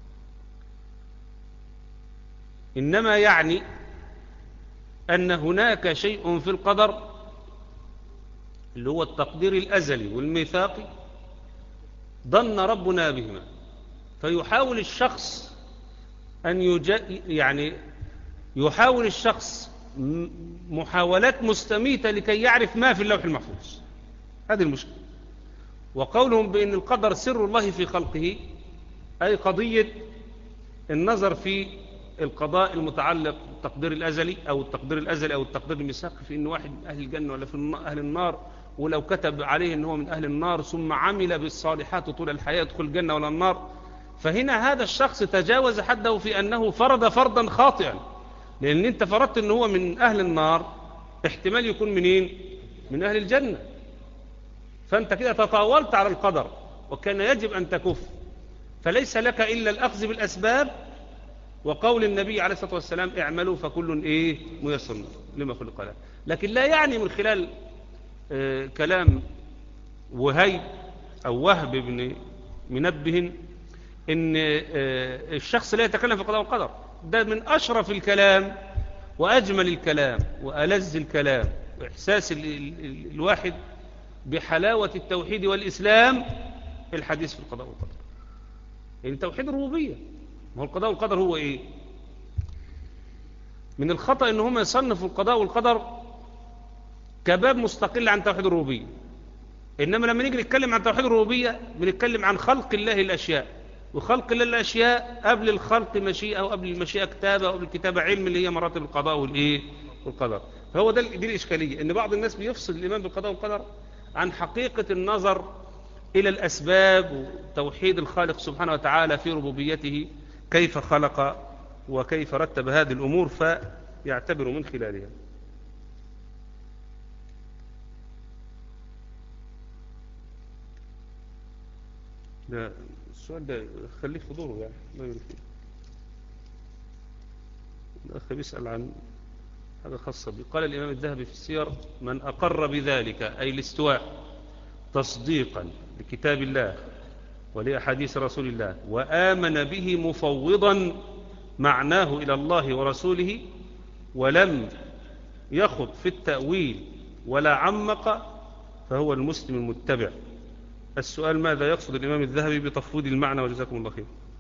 إنما يعني أن هناك شيء في القدر اللي هو التقدير الأزلي والميثاقي ظن ربنا بهما فيحاول الشخص أن يجا يعني يحاول الشخص محاولات مستميتة لكي يعرف ما في اللوح المحفوظ هذه المشكلة وقولهم بأن القدر سر الله في خلقه أي قضية النظر في القضاء المتعلق بالتقدير الأزلي أو التقدير الأزلي أو التقدير المساقي في أن واحد من أهل الجنة ولا في أهل النار ولو كتب عليه أنه من أهل النار ثم عمل بالصالحات طول الحياة يدخل الجنة ولا النار فهنا هذا الشخص تجاوز حده في أنه فرض فرضا خاطئا لأن أنت فرضت أنه هو من أهل النار احتمال يكون منين من أهل الجنة فأنت كده تطاولت على القدر وكان يجب أن تكف فليس لك إلا الأخذ بالأسباب وقول النبي عليه الصلاة والسلام اعملوا فكل إيه ميسر لما خلق له لكن لا يعني من خلال آه كلام وهيب أو وهب بن منبه إن آه الشخص لا يتكلم في القضاء والقدر ده من أشرف الكلام وأجمل الكلام وألذ الكلام وإحساس ال ال الواحد بحلاوة التوحيد والإسلام الحديث في القضاء والقدر يعني توحيد الربوبية ما هو القضاء والقدر هو إيه من الخطأ إن هم يصنفوا القضاء والقدر كباب مستقل عن توحيد الربوبية إنما لما نيجي نتكلم عن توحيد الربوبية بنتكلم عن خلق الله الأشياء وخلق الله الأشياء قبل الخلق مشيئة وقبل المشيئة كتابة وقبل الكتابة علم اللي هي مراتب القضاء والإيه والقدر فهو ده دي الإشكالية إن بعض الناس بيفصل الإيمان بالقضاء والقدر عن حقيقة النظر إلى الأسباب وتوحيد الخالق سبحانه وتعالى في ربوبيته كيف خلق وكيف رتب هذه الأمور فيعتبر من خلالها ده السؤال ده خليه في دوره يعني ما يعرف الأخ بيسأل عن حاجة خاصة به قال الإمام الذهبي في السير من أقر بذلك أي الاستواء تصديقا لكتاب الله ولأحاديث رسول الله وآمن به مفوضا معناه إلى الله ورسوله ولم يخض في التأويل ولا عمق فهو المسلم المتبع السؤال ماذا يقصد الإمام الذهبي بتفويض المعنى وجزاكم الله خير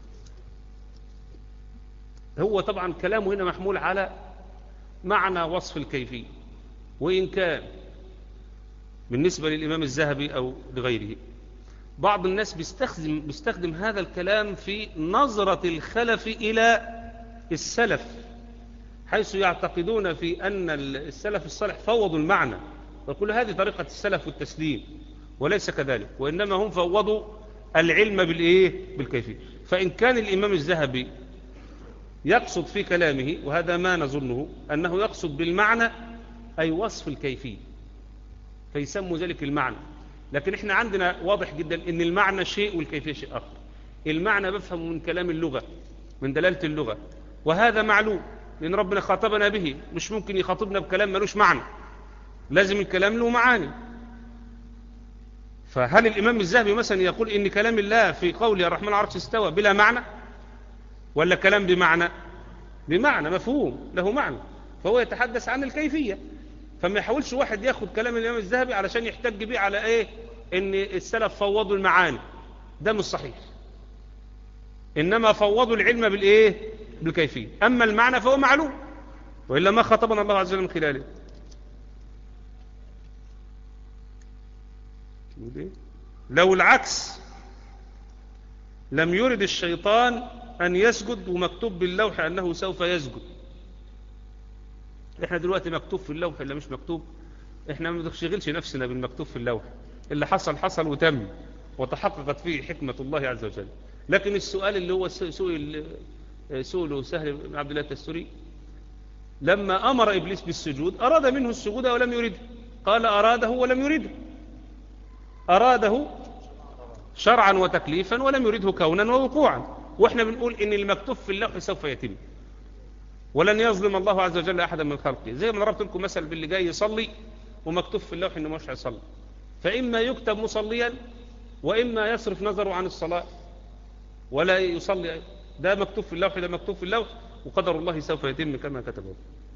هو طبعا كلامه هنا محمول على معنى وصف الكيفية وإن كان بالنسبة للإمام الذهبي أو لغيره بعض الناس بيستخدم, بيستخدم هذا الكلام في نظرة الخلف إلى السلف حيث يعتقدون في أن السلف الصالح فوضوا المعنى ويقول هذه طريقة السلف والتسليم وليس كذلك وإنما هم فوضوا العلم بالإيه؟ بالكيفية فإن كان الإمام الذهبي يقصد في كلامه وهذا ما نظنه أنه يقصد بالمعنى أي وصف الكيفية فيسموا ذلك المعنى لكن احنا عندنا واضح جدا ان المعنى شيء والكيفية شيء آخر المعنى بفهمه من كلام اللغة من دلالة اللغة وهذا معلوم لأن ربنا خاطبنا به مش ممكن يخاطبنا بكلام ملوش معنى لازم الكلام له معاني فهل الإمام الذهبي مثلا يقول إن كلام الله في قول الرحمن العرش استوى بلا معنى ولا كلام بمعنى بمعنى مفهوم له معنى فهو يتحدث عن الكيفية فما يحاولش واحد ياخد كلام الإمام الذهبي علشان يحتج بيه على إيه إن السلف فوضوا المعاني ده مش صحيح إنما فوضوا العلم بالإيه بالكيفية أما المعنى فهو معلوم وإلا ما خطبنا الله عز وجل من خلاله لو العكس لم يرد الشيطان أن يسجد ومكتوب باللوح أنه سوف يسجد احنا دلوقتي مكتوب في اللوح إلا مش مكتوب احنا ما بنشغلش نفسنا بالمكتوب في اللوح اللي حصل حصل وتم وتحققت فيه حكمة الله عز وجل لكن السؤال اللي هو سئل سؤله سهل بن عبد الله التستري لما أمر إبليس بالسجود أراد منه السجود ولم يرده قال أراده ولم يرده أراده شرعا وتكليفا ولم يرده كونا ووقوعا واحنا بنقول ان المكتوب في اللوح سوف يتم ولن يظلم الله عز وجل احدا من خلقه زي ما ضربت لكم مثل باللي جاي يصلي ومكتوب في اللوح انه مش هيصلي فاما يكتب مصليا واما يصرف نظره عن الصلاه ولا يصلي ده مكتوب في اللوح ده مكتوب في اللوح وقدر الله سوف يتم كما كتبه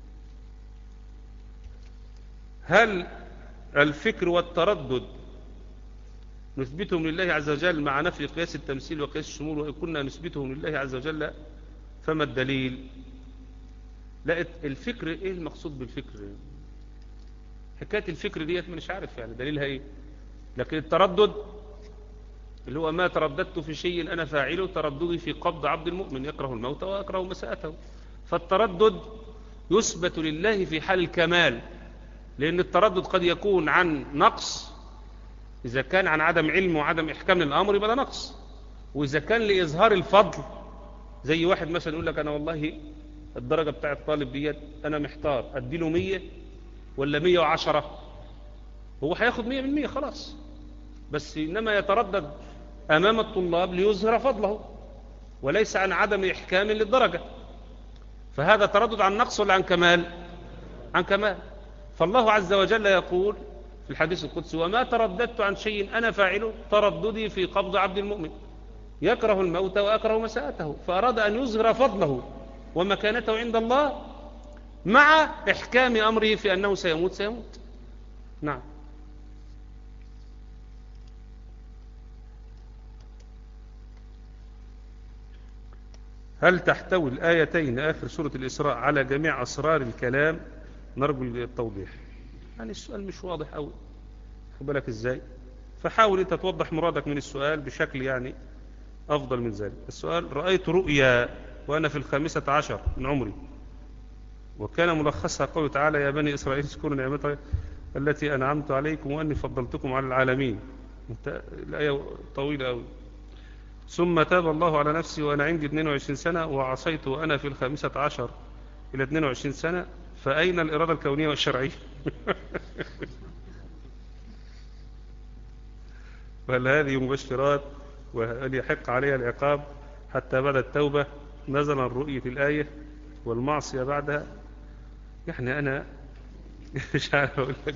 هل الفكر والتردد نثبتهم لله عز وجل مع نفي قياس التمثيل وقياس الشمول وإن كنا نثبتهم لله عز وجل فما الدليل لا الفكر ايه المقصود بالفكر حكاية الفكر ديت مش عارف يعني دليلها ايه لكن التردد اللي هو ما ترددت في شيء أنا فاعله ترددي في قبض عبد المؤمن يكره الموت ويكره مساءته فالتردد يثبت لله في حال الكمال لأن التردد قد يكون عن نقص إذا كان عن عدم علم وعدم إحكام للأمر يبقى ده نقص وإذا كان لإظهار الفضل زي واحد مثلا يقول لك أنا والله الدرجة بتاع الطالب ديت أنا محتار أديله مية ولا مية وعشرة هو هياخد مية من مية خلاص بس إنما يتردد أمام الطلاب ليظهر فضله وليس عن عدم إحكام للدرجة فهذا تردد عن نقص ولا عن كمال عن كمال فالله عز وجل يقول في الحديث القدسي وما ترددت عن شيء أنا فاعله ترددي في قبض عبد المؤمن يكره الموت وأكره مساءته فأراد أن يظهر فضله ومكانته عند الله مع إحكام أمره في أنه سيموت سيموت نعم هل تحتوي الآيتين آخر سورة الإسراء على جميع أسرار الكلام نرجو التوضيح يعني السؤال مش واضح أوي خد بالك إزاي فحاول أنت توضح مرادك من السؤال بشكل يعني أفضل من ذلك السؤال رأيت رؤيا وأنا في الخامسة عشر من عمري وكان ملخصها قوله تعالى يا بني إسرائيل اذكروا نعمتي التي أنعمت عليكم وأني فضلتكم على العالمين الآية طويلة أوي ثم تاب الله على نفسي وأنا عندي 22 سنة وعصيت وأنا في الخامسة عشر إلى 22 سنة فأين الإرادة الكونية والشرعية وهل هذه مبشرات وهل يحق عليها العقاب حتى بعد التوبة نزل رؤية الآية والمعصية بعدها يعني أنا مش عارف أقول لك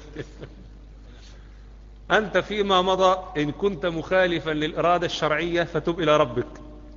أنت فيما مضى إن كنت مخالفا للإرادة الشرعية فتب إلى ربك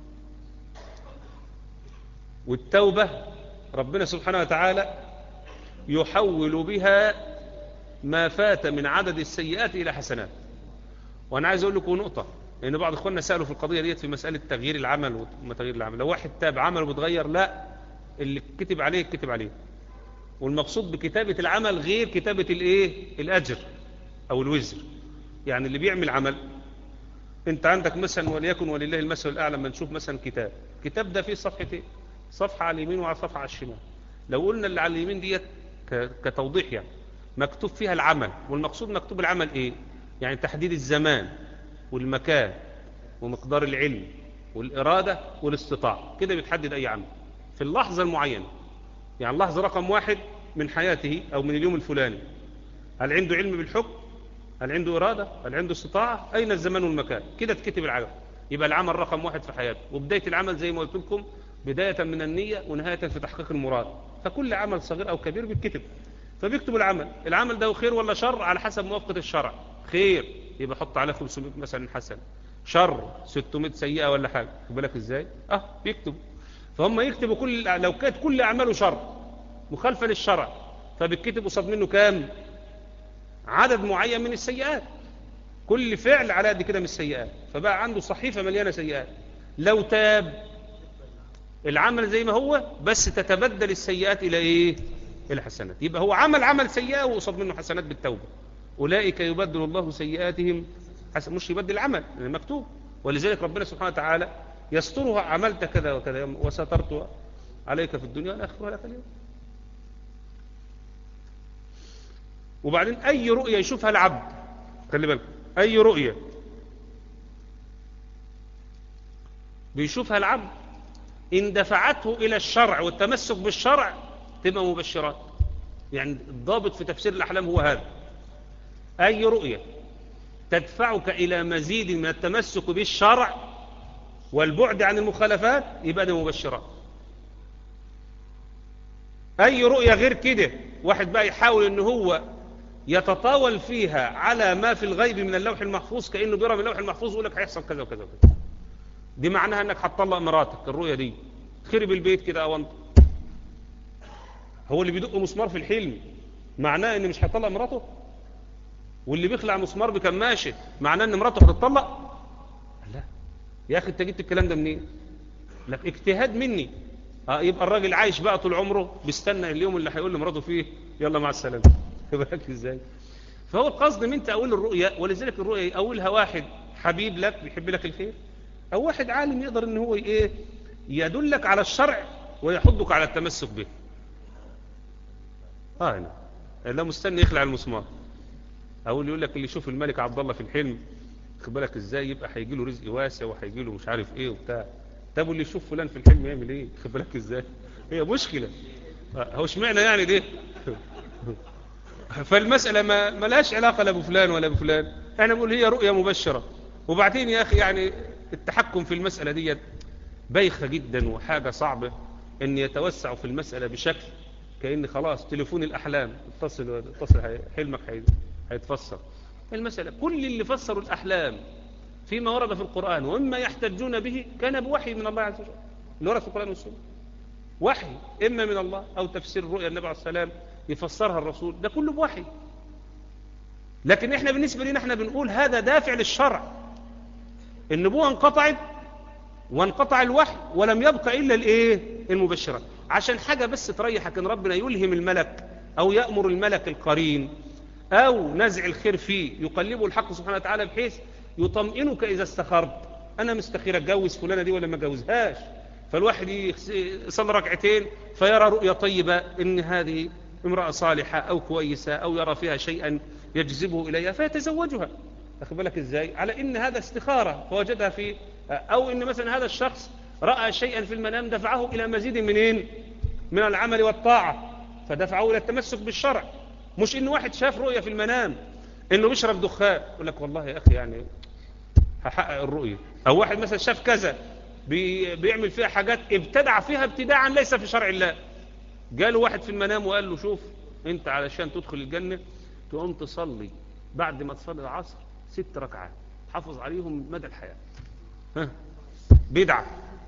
والتوبة ربنا سبحانه وتعالى يحول بها ما فات من عدد السيئات إلى حسنات وأنا عايز أقول لكم نقطة لأن بعض إخواننا سألوا في القضية ديت في مسألة تغيير العمل وما تغيير العمل لو واحد تاب عمله بتغير لا اللي كتب عليه كتب عليه والمقصود بكتابة العمل غير كتابة الايه الأجر أو الوزر يعني اللي بيعمل عمل انت عندك مثلا وليكن ولله المثل الأعلى ما نشوف مثلا كتاب كتاب ده فيه صفحتين صفحة على اليمين وعلى صفحة على الشمال لو قلنا اللي على اليمين ديت كتوضيح يعني مكتوب فيها العمل والمقصود مكتوب العمل ايه يعني تحديد الزمان والمكان ومقدار العلم والإرادة والاستطاعة كده بتحدد أي عمل في اللحظة المعينة يعني اللحظة رقم واحد من حياته أو من اليوم الفلاني هل عنده علم بالحكم هل عنده إرادة هل عنده استطاعة أين الزمان والمكان كده تكتب العمل يبقى العمل رقم واحد في حياته وبداية العمل زي ما قلت لكم بداية من النية ونهاية في تحقيق المراد فكل عمل صغير أو كبير بيتكتب فبيكتب العمل العمل ده خير ولا شر على حسب موافقة الشرع خير يبقى حط عليها 500 مثلا حسنة شر 600 سيئة ولا حاجة خد بالك ازاي اه بيكتبوا فهم يكتبوا كل لو كانت كل اعماله شر مخالفة للشرع فبيتكتب قصاد منه كام عدد معين من السيئات كل فعل على قد كده من السيئات فبقى عنده صحيفة مليانة سيئات لو تاب العمل زي ما هو بس تتبدل السيئات إلى إيه إلى حسنات يبقى هو عمل عمل سيئة وقصد منه حسنات بالتوبة أولئك يبدل الله سيئاتهم حسن مش يبدل العمل لأنه مكتوب ولذلك ربنا سبحانه وتعالى يسترها عملت كذا وكذا وسترت عليك في الدنيا والآخرة لك اليوم وبعدين أي رؤية يشوفها العبد خلي بالك أي رؤية بيشوفها العبد إن دفعته إلى الشرع والتمسك بالشرع تبقى مبشرات يعني الضابط في تفسير الأحلام هو هذا أي رؤية تدفعك إلى مزيد من التمسك بالشرع والبعد عن المخالفات يبقى ده مبشرات أي رؤية غير كده واحد بقى يحاول أنه هو يتطاول فيها على ما في الغيب من اللوح المحفوظ كأنه بيرى من اللوح المحفوظ ويقول لك هيحصل كذا وكذا وكذا دي معناها انك هتطلق مراتك الرؤية دي خرب البيت كده او انت هو اللي بيدق مسمار في الحلم معناه ان مش هيطلق مراته واللي بيخلع مسمار بكماشه معناه ان مراته هتطلق لا يا اخي انت جبت الكلام ده منين لك اجتهاد مني اه يبقى الراجل عايش بقى طول عمره بيستنى اليوم اللي هيقول لمراته فيه يلا مع السلامه بالك ازاي فهو القصد من تأويل الرؤيا ولذلك الرؤيا يأولها واحد حبيب لك بيحب لك الخير أو واحد عالم يقدر ان هو ايه يدلك على الشرع ويحضك على التمسك به اه هنا لا مستني يخلع المسمار او اللي يقول لك اللي يشوف الملك عبد الله في الحلم خد بالك ازاي يبقى هيجي له رزق واسع وهيجي له مش عارف ايه وبتاع طب واللي يشوف فلان في الحلم يعمل ايه خد بالك ازاي هي مشكله هو اشمعنى يعني دي فالمسألة ما ملهاش علاقة لا بفلان ولا بفلان احنا بقول هي رؤية مبشرة وبعدين يا أخي يعني التحكم في المسألة دي بايخة جدا وحاجة صعبة ان يتوسعوا في المسألة بشكل كأن خلاص تليفون الأحلام اتصل اتصل حلمك هيتفسر المسألة كل اللي فسروا الأحلام فيما ورد في القرآن ومما يحتجون به كان بوحي من الله عز وجل اللي ورد في القرآن والسنة وحي إما من الله أو تفسير الرؤيا النبي عليه السلام يفسرها الرسول ده كله بوحي لكن احنا بالنسبة لنا احنا بنقول هذا دافع للشرع النبوة انقطعت وانقطع الوحي ولم يبقى إلا الايه المبشرات عشان حاجة بس تريحك ان ربنا يلهم الملك او يأمر الملك القرين او نزع الخير فيه يقلبه الحق سبحانه وتعالى بحيث يطمئنك اذا استخرت انا مستخير اتجوز فلانة دي ولا ما اتجوزهاش فالواحد يصلي ركعتين فيرى رؤيا طيبة ان هذه امرأة صالحة او كويسة او يرى فيها شيئا يجذبه اليها فيتزوجها أخذ بالك ازاي على ان هذا استخارة فوجدها في او ان مثلا هذا الشخص رأى شيئا في المنام دفعه الى مزيد منين من العمل والطاعة فدفعه الى التمسك بالشرع مش ان واحد شاف رؤية في المنام انه بيشرب دخان يقول لك والله يا اخي يعني هحقق الرؤية او واحد مثلا شاف كذا بي بيعمل فيها حاجات ابتدع فيها ابتداعا ليس في شرع الله جاله واحد في المنام وقال له شوف انت علشان تدخل الجنة تقوم تصلي بعد ما تصلي العصر ست ركعات حافظ عليهم مدى الحياة ها بدعة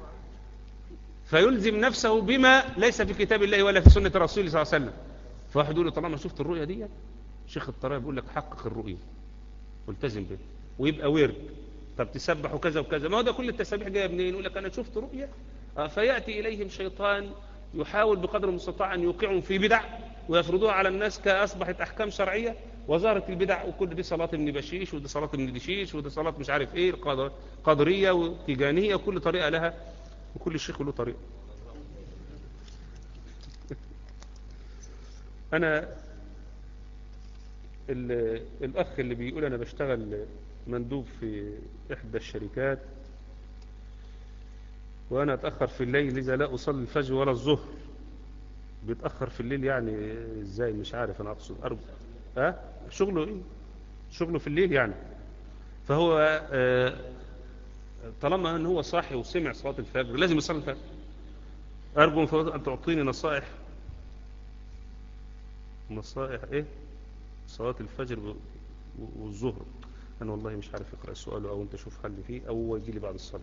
فيلزم نفسه بما ليس في كتاب الله ولا في سنة رسوله صلى الله عليه وسلم فواحد يقول له طالما شفت الرؤية دي شيخ الطريقة بيقول لك حقق الرؤية والتزم به ويبقى ورد طب تسبح وكذا وكذا ما هو ده كل التسابيح جايه منين يقول لك انا شفت رؤية فيأتي إليهم شيطان يحاول بقدر المستطاع أن يوقعهم في بدع ويفرضوها على الناس كأصبحت أحكام شرعية وظهرت البدع وكل دي صلاة ابن بشيش ودي صلاة ابن دشيش ودي صلاة مش عارف ايه قدرية وتيجانية وكل طريقة لها وكل شيخ له طريقة أنا الأخ اللي بيقول أنا بشتغل مندوب في إحدى الشركات وأنا أتأخر في الليل إذا لا أصلي الفجر ولا الظهر بيتأخر في الليل يعني إزاي مش عارف أنا أقصد أرجو أه؟ شغله إيه شغله في الليل يعني فهو آه طالما أن هو صاحي وسمع صلاة الفجر لازم يصلي الفجر أرجو أن تعطيني نصائح نصائح إيه صلاة الفجر والظهر أنا والله مش عارف اقرأ السؤال أو أنت شوف حل فيه أو هو يجي لي بعد الصلاة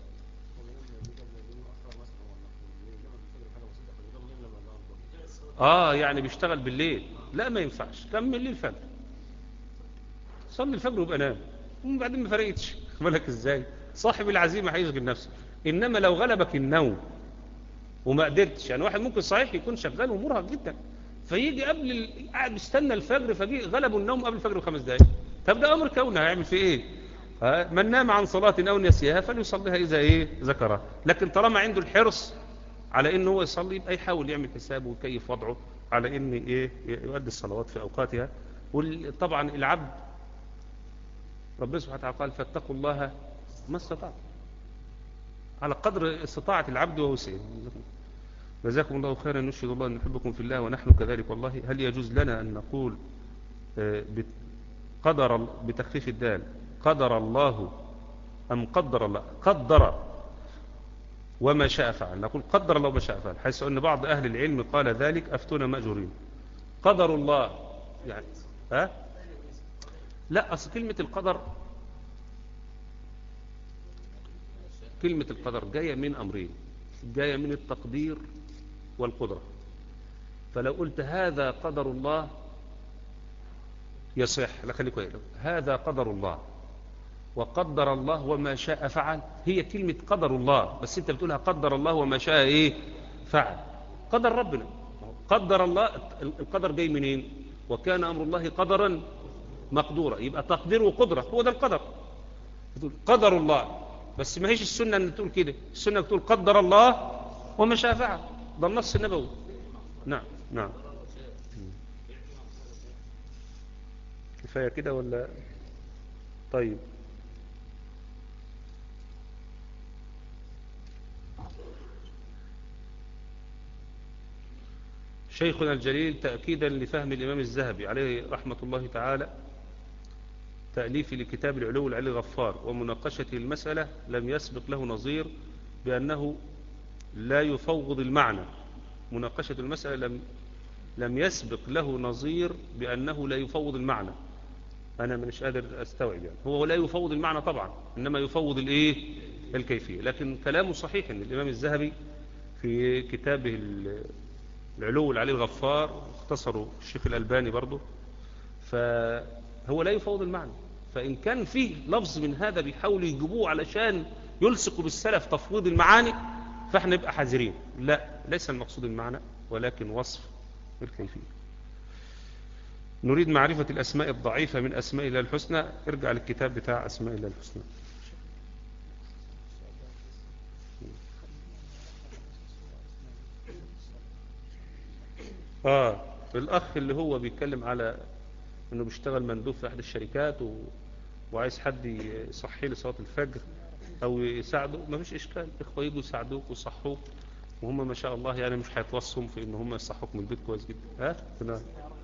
آه يعني بيشتغل بالليل لا ما ينفعش كمل لي الفجر صلي الفجر ويبقى نام وبعدين ما فرقتش بالك ازاي صاحب العزيمة هيشغل نفسه إنما لو غلبك النوم وما قدرتش يعني واحد ممكن صحيح يكون شغال ومرهق جدا فيجي قبل ال... قاعد بيستنى الفجر فجي غلبه النوم قبل الفجر بخمس دقائق طب ده امر كونه هيعمل فيه ايه ها؟ من نام عن صلاة او نسيها فليصليها اذا ايه ذكرها لكن طالما عنده الحرص على انه هو يصلي يبقى يحاول يعمل حسابه ويكيف وضعه على ان ايه يؤدي الصلوات في اوقاتها وطبعا العبد ربنا سبحانه وتعالى قال فاتقوا الله ما استطعتم على قدر استطاعة العبد ووسعه جزاكم الله خيرا نشهد الله أن نحبكم في الله ونحن كذلك والله هل يجوز لنا أن نقول قدر بتخفيف الدال قدر الله أم قدر الله قدر وما شاء فعل نقول قدر الله وما شاء فعل حيث أن بعض أهل العلم قال ذلك أفتونا مأجورين قدر الله يعني ها لا أصل كلمة القدر كلمة القدر جاية من أمرين جاية من التقدير والقدرة فلو قلت هذا قدر الله يصح لا خليك ويقلب هذا قدر الله وقدر الله وما شاء فعل هي كلمة قدر الله بس انت بتقولها قدر الله وما شاء ايه فعل قدر ربنا قدر الله القدر جاي منين وكان أمر الله قدرا مقدورا يبقى تقدير وقدرة هو ده القدر بتقول قدر الله بس ما هيش السنة ان تقول كده السنة بتقول قدر الله وما شاء فعل ده النص النبوي نعم نعم كفاية كده ولا طيب شيخنا الجليل تأكيدا لفهم الإمام الذهبي عليه رحمة الله تعالى تأليف لكتاب العلو العلي غفار ومناقشة المسألة لم يسبق له نظير بأنه لا يفوض المعنى مناقشة المسألة لم لم يسبق له نظير بأنه لا يفوض المعنى أنا مش قادر أستوعب يعني هو لا يفوض المعنى طبعا إنما يفوض الإيه الكيفية لكن كلامه صحيح إن الإمام الذهبي في كتابه العلو العلي الغفار اختصروا الشيخ الألباني برضه فهو لا يفوض المعنى فإن كان فيه لفظ من هذا بيحاولوا يجيبوه علشان يلصقوا بالسلف تفويض المعاني فاحنا نبقى حذرين لا ليس المقصود المعنى ولكن وصف الكيفية نريد معرفة الأسماء الضعيفة من أسماء الله الحسنى ارجع للكتاب بتاع أسماء الله الحسنى آه الأخ اللي هو بيتكلم على أنه بيشتغل مندوب في أحد الشركات و... وعايز حد يصحي له صلاة الفجر أو يساعده ما فيش إشكال إخوة يجوا يساعدوك ويصحوك وهم ما شاء الله يعني مش هيتوصهم في إن هم يصحوك من البيت كويس جدا ها هنا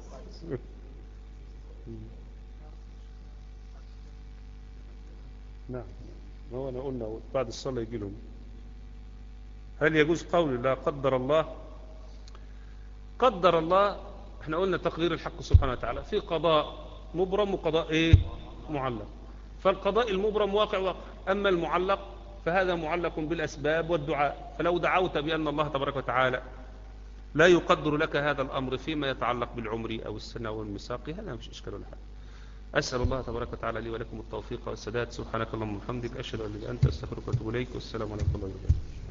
نعم ما هو أنا قلنا بعد الصلاة يجي لهم هل يجوز قول لا قدر الله قدر الله احنا قلنا تقدير الحق سبحانه وتعالى في قضاء مبرم وقضاء ايه معلق فالقضاء المبرم واقع واقع أما المعلق فهذا معلق بالأسباب والدعاء فلو دعوت بأن الله تبارك وتعالى لا يقدر لك هذا الأمر فيما يتعلق بالعمر أو السنة أو المساق هذا مش إشكال ولا حاجة أسأل الله تبارك وتعالى لي ولكم التوفيق والسداد سبحانك اللهم وبحمدك أشهد أن لا إله إلا أنت أستغفرك وأتوب إليك والسلام عليكم ورحمة الله وبركاته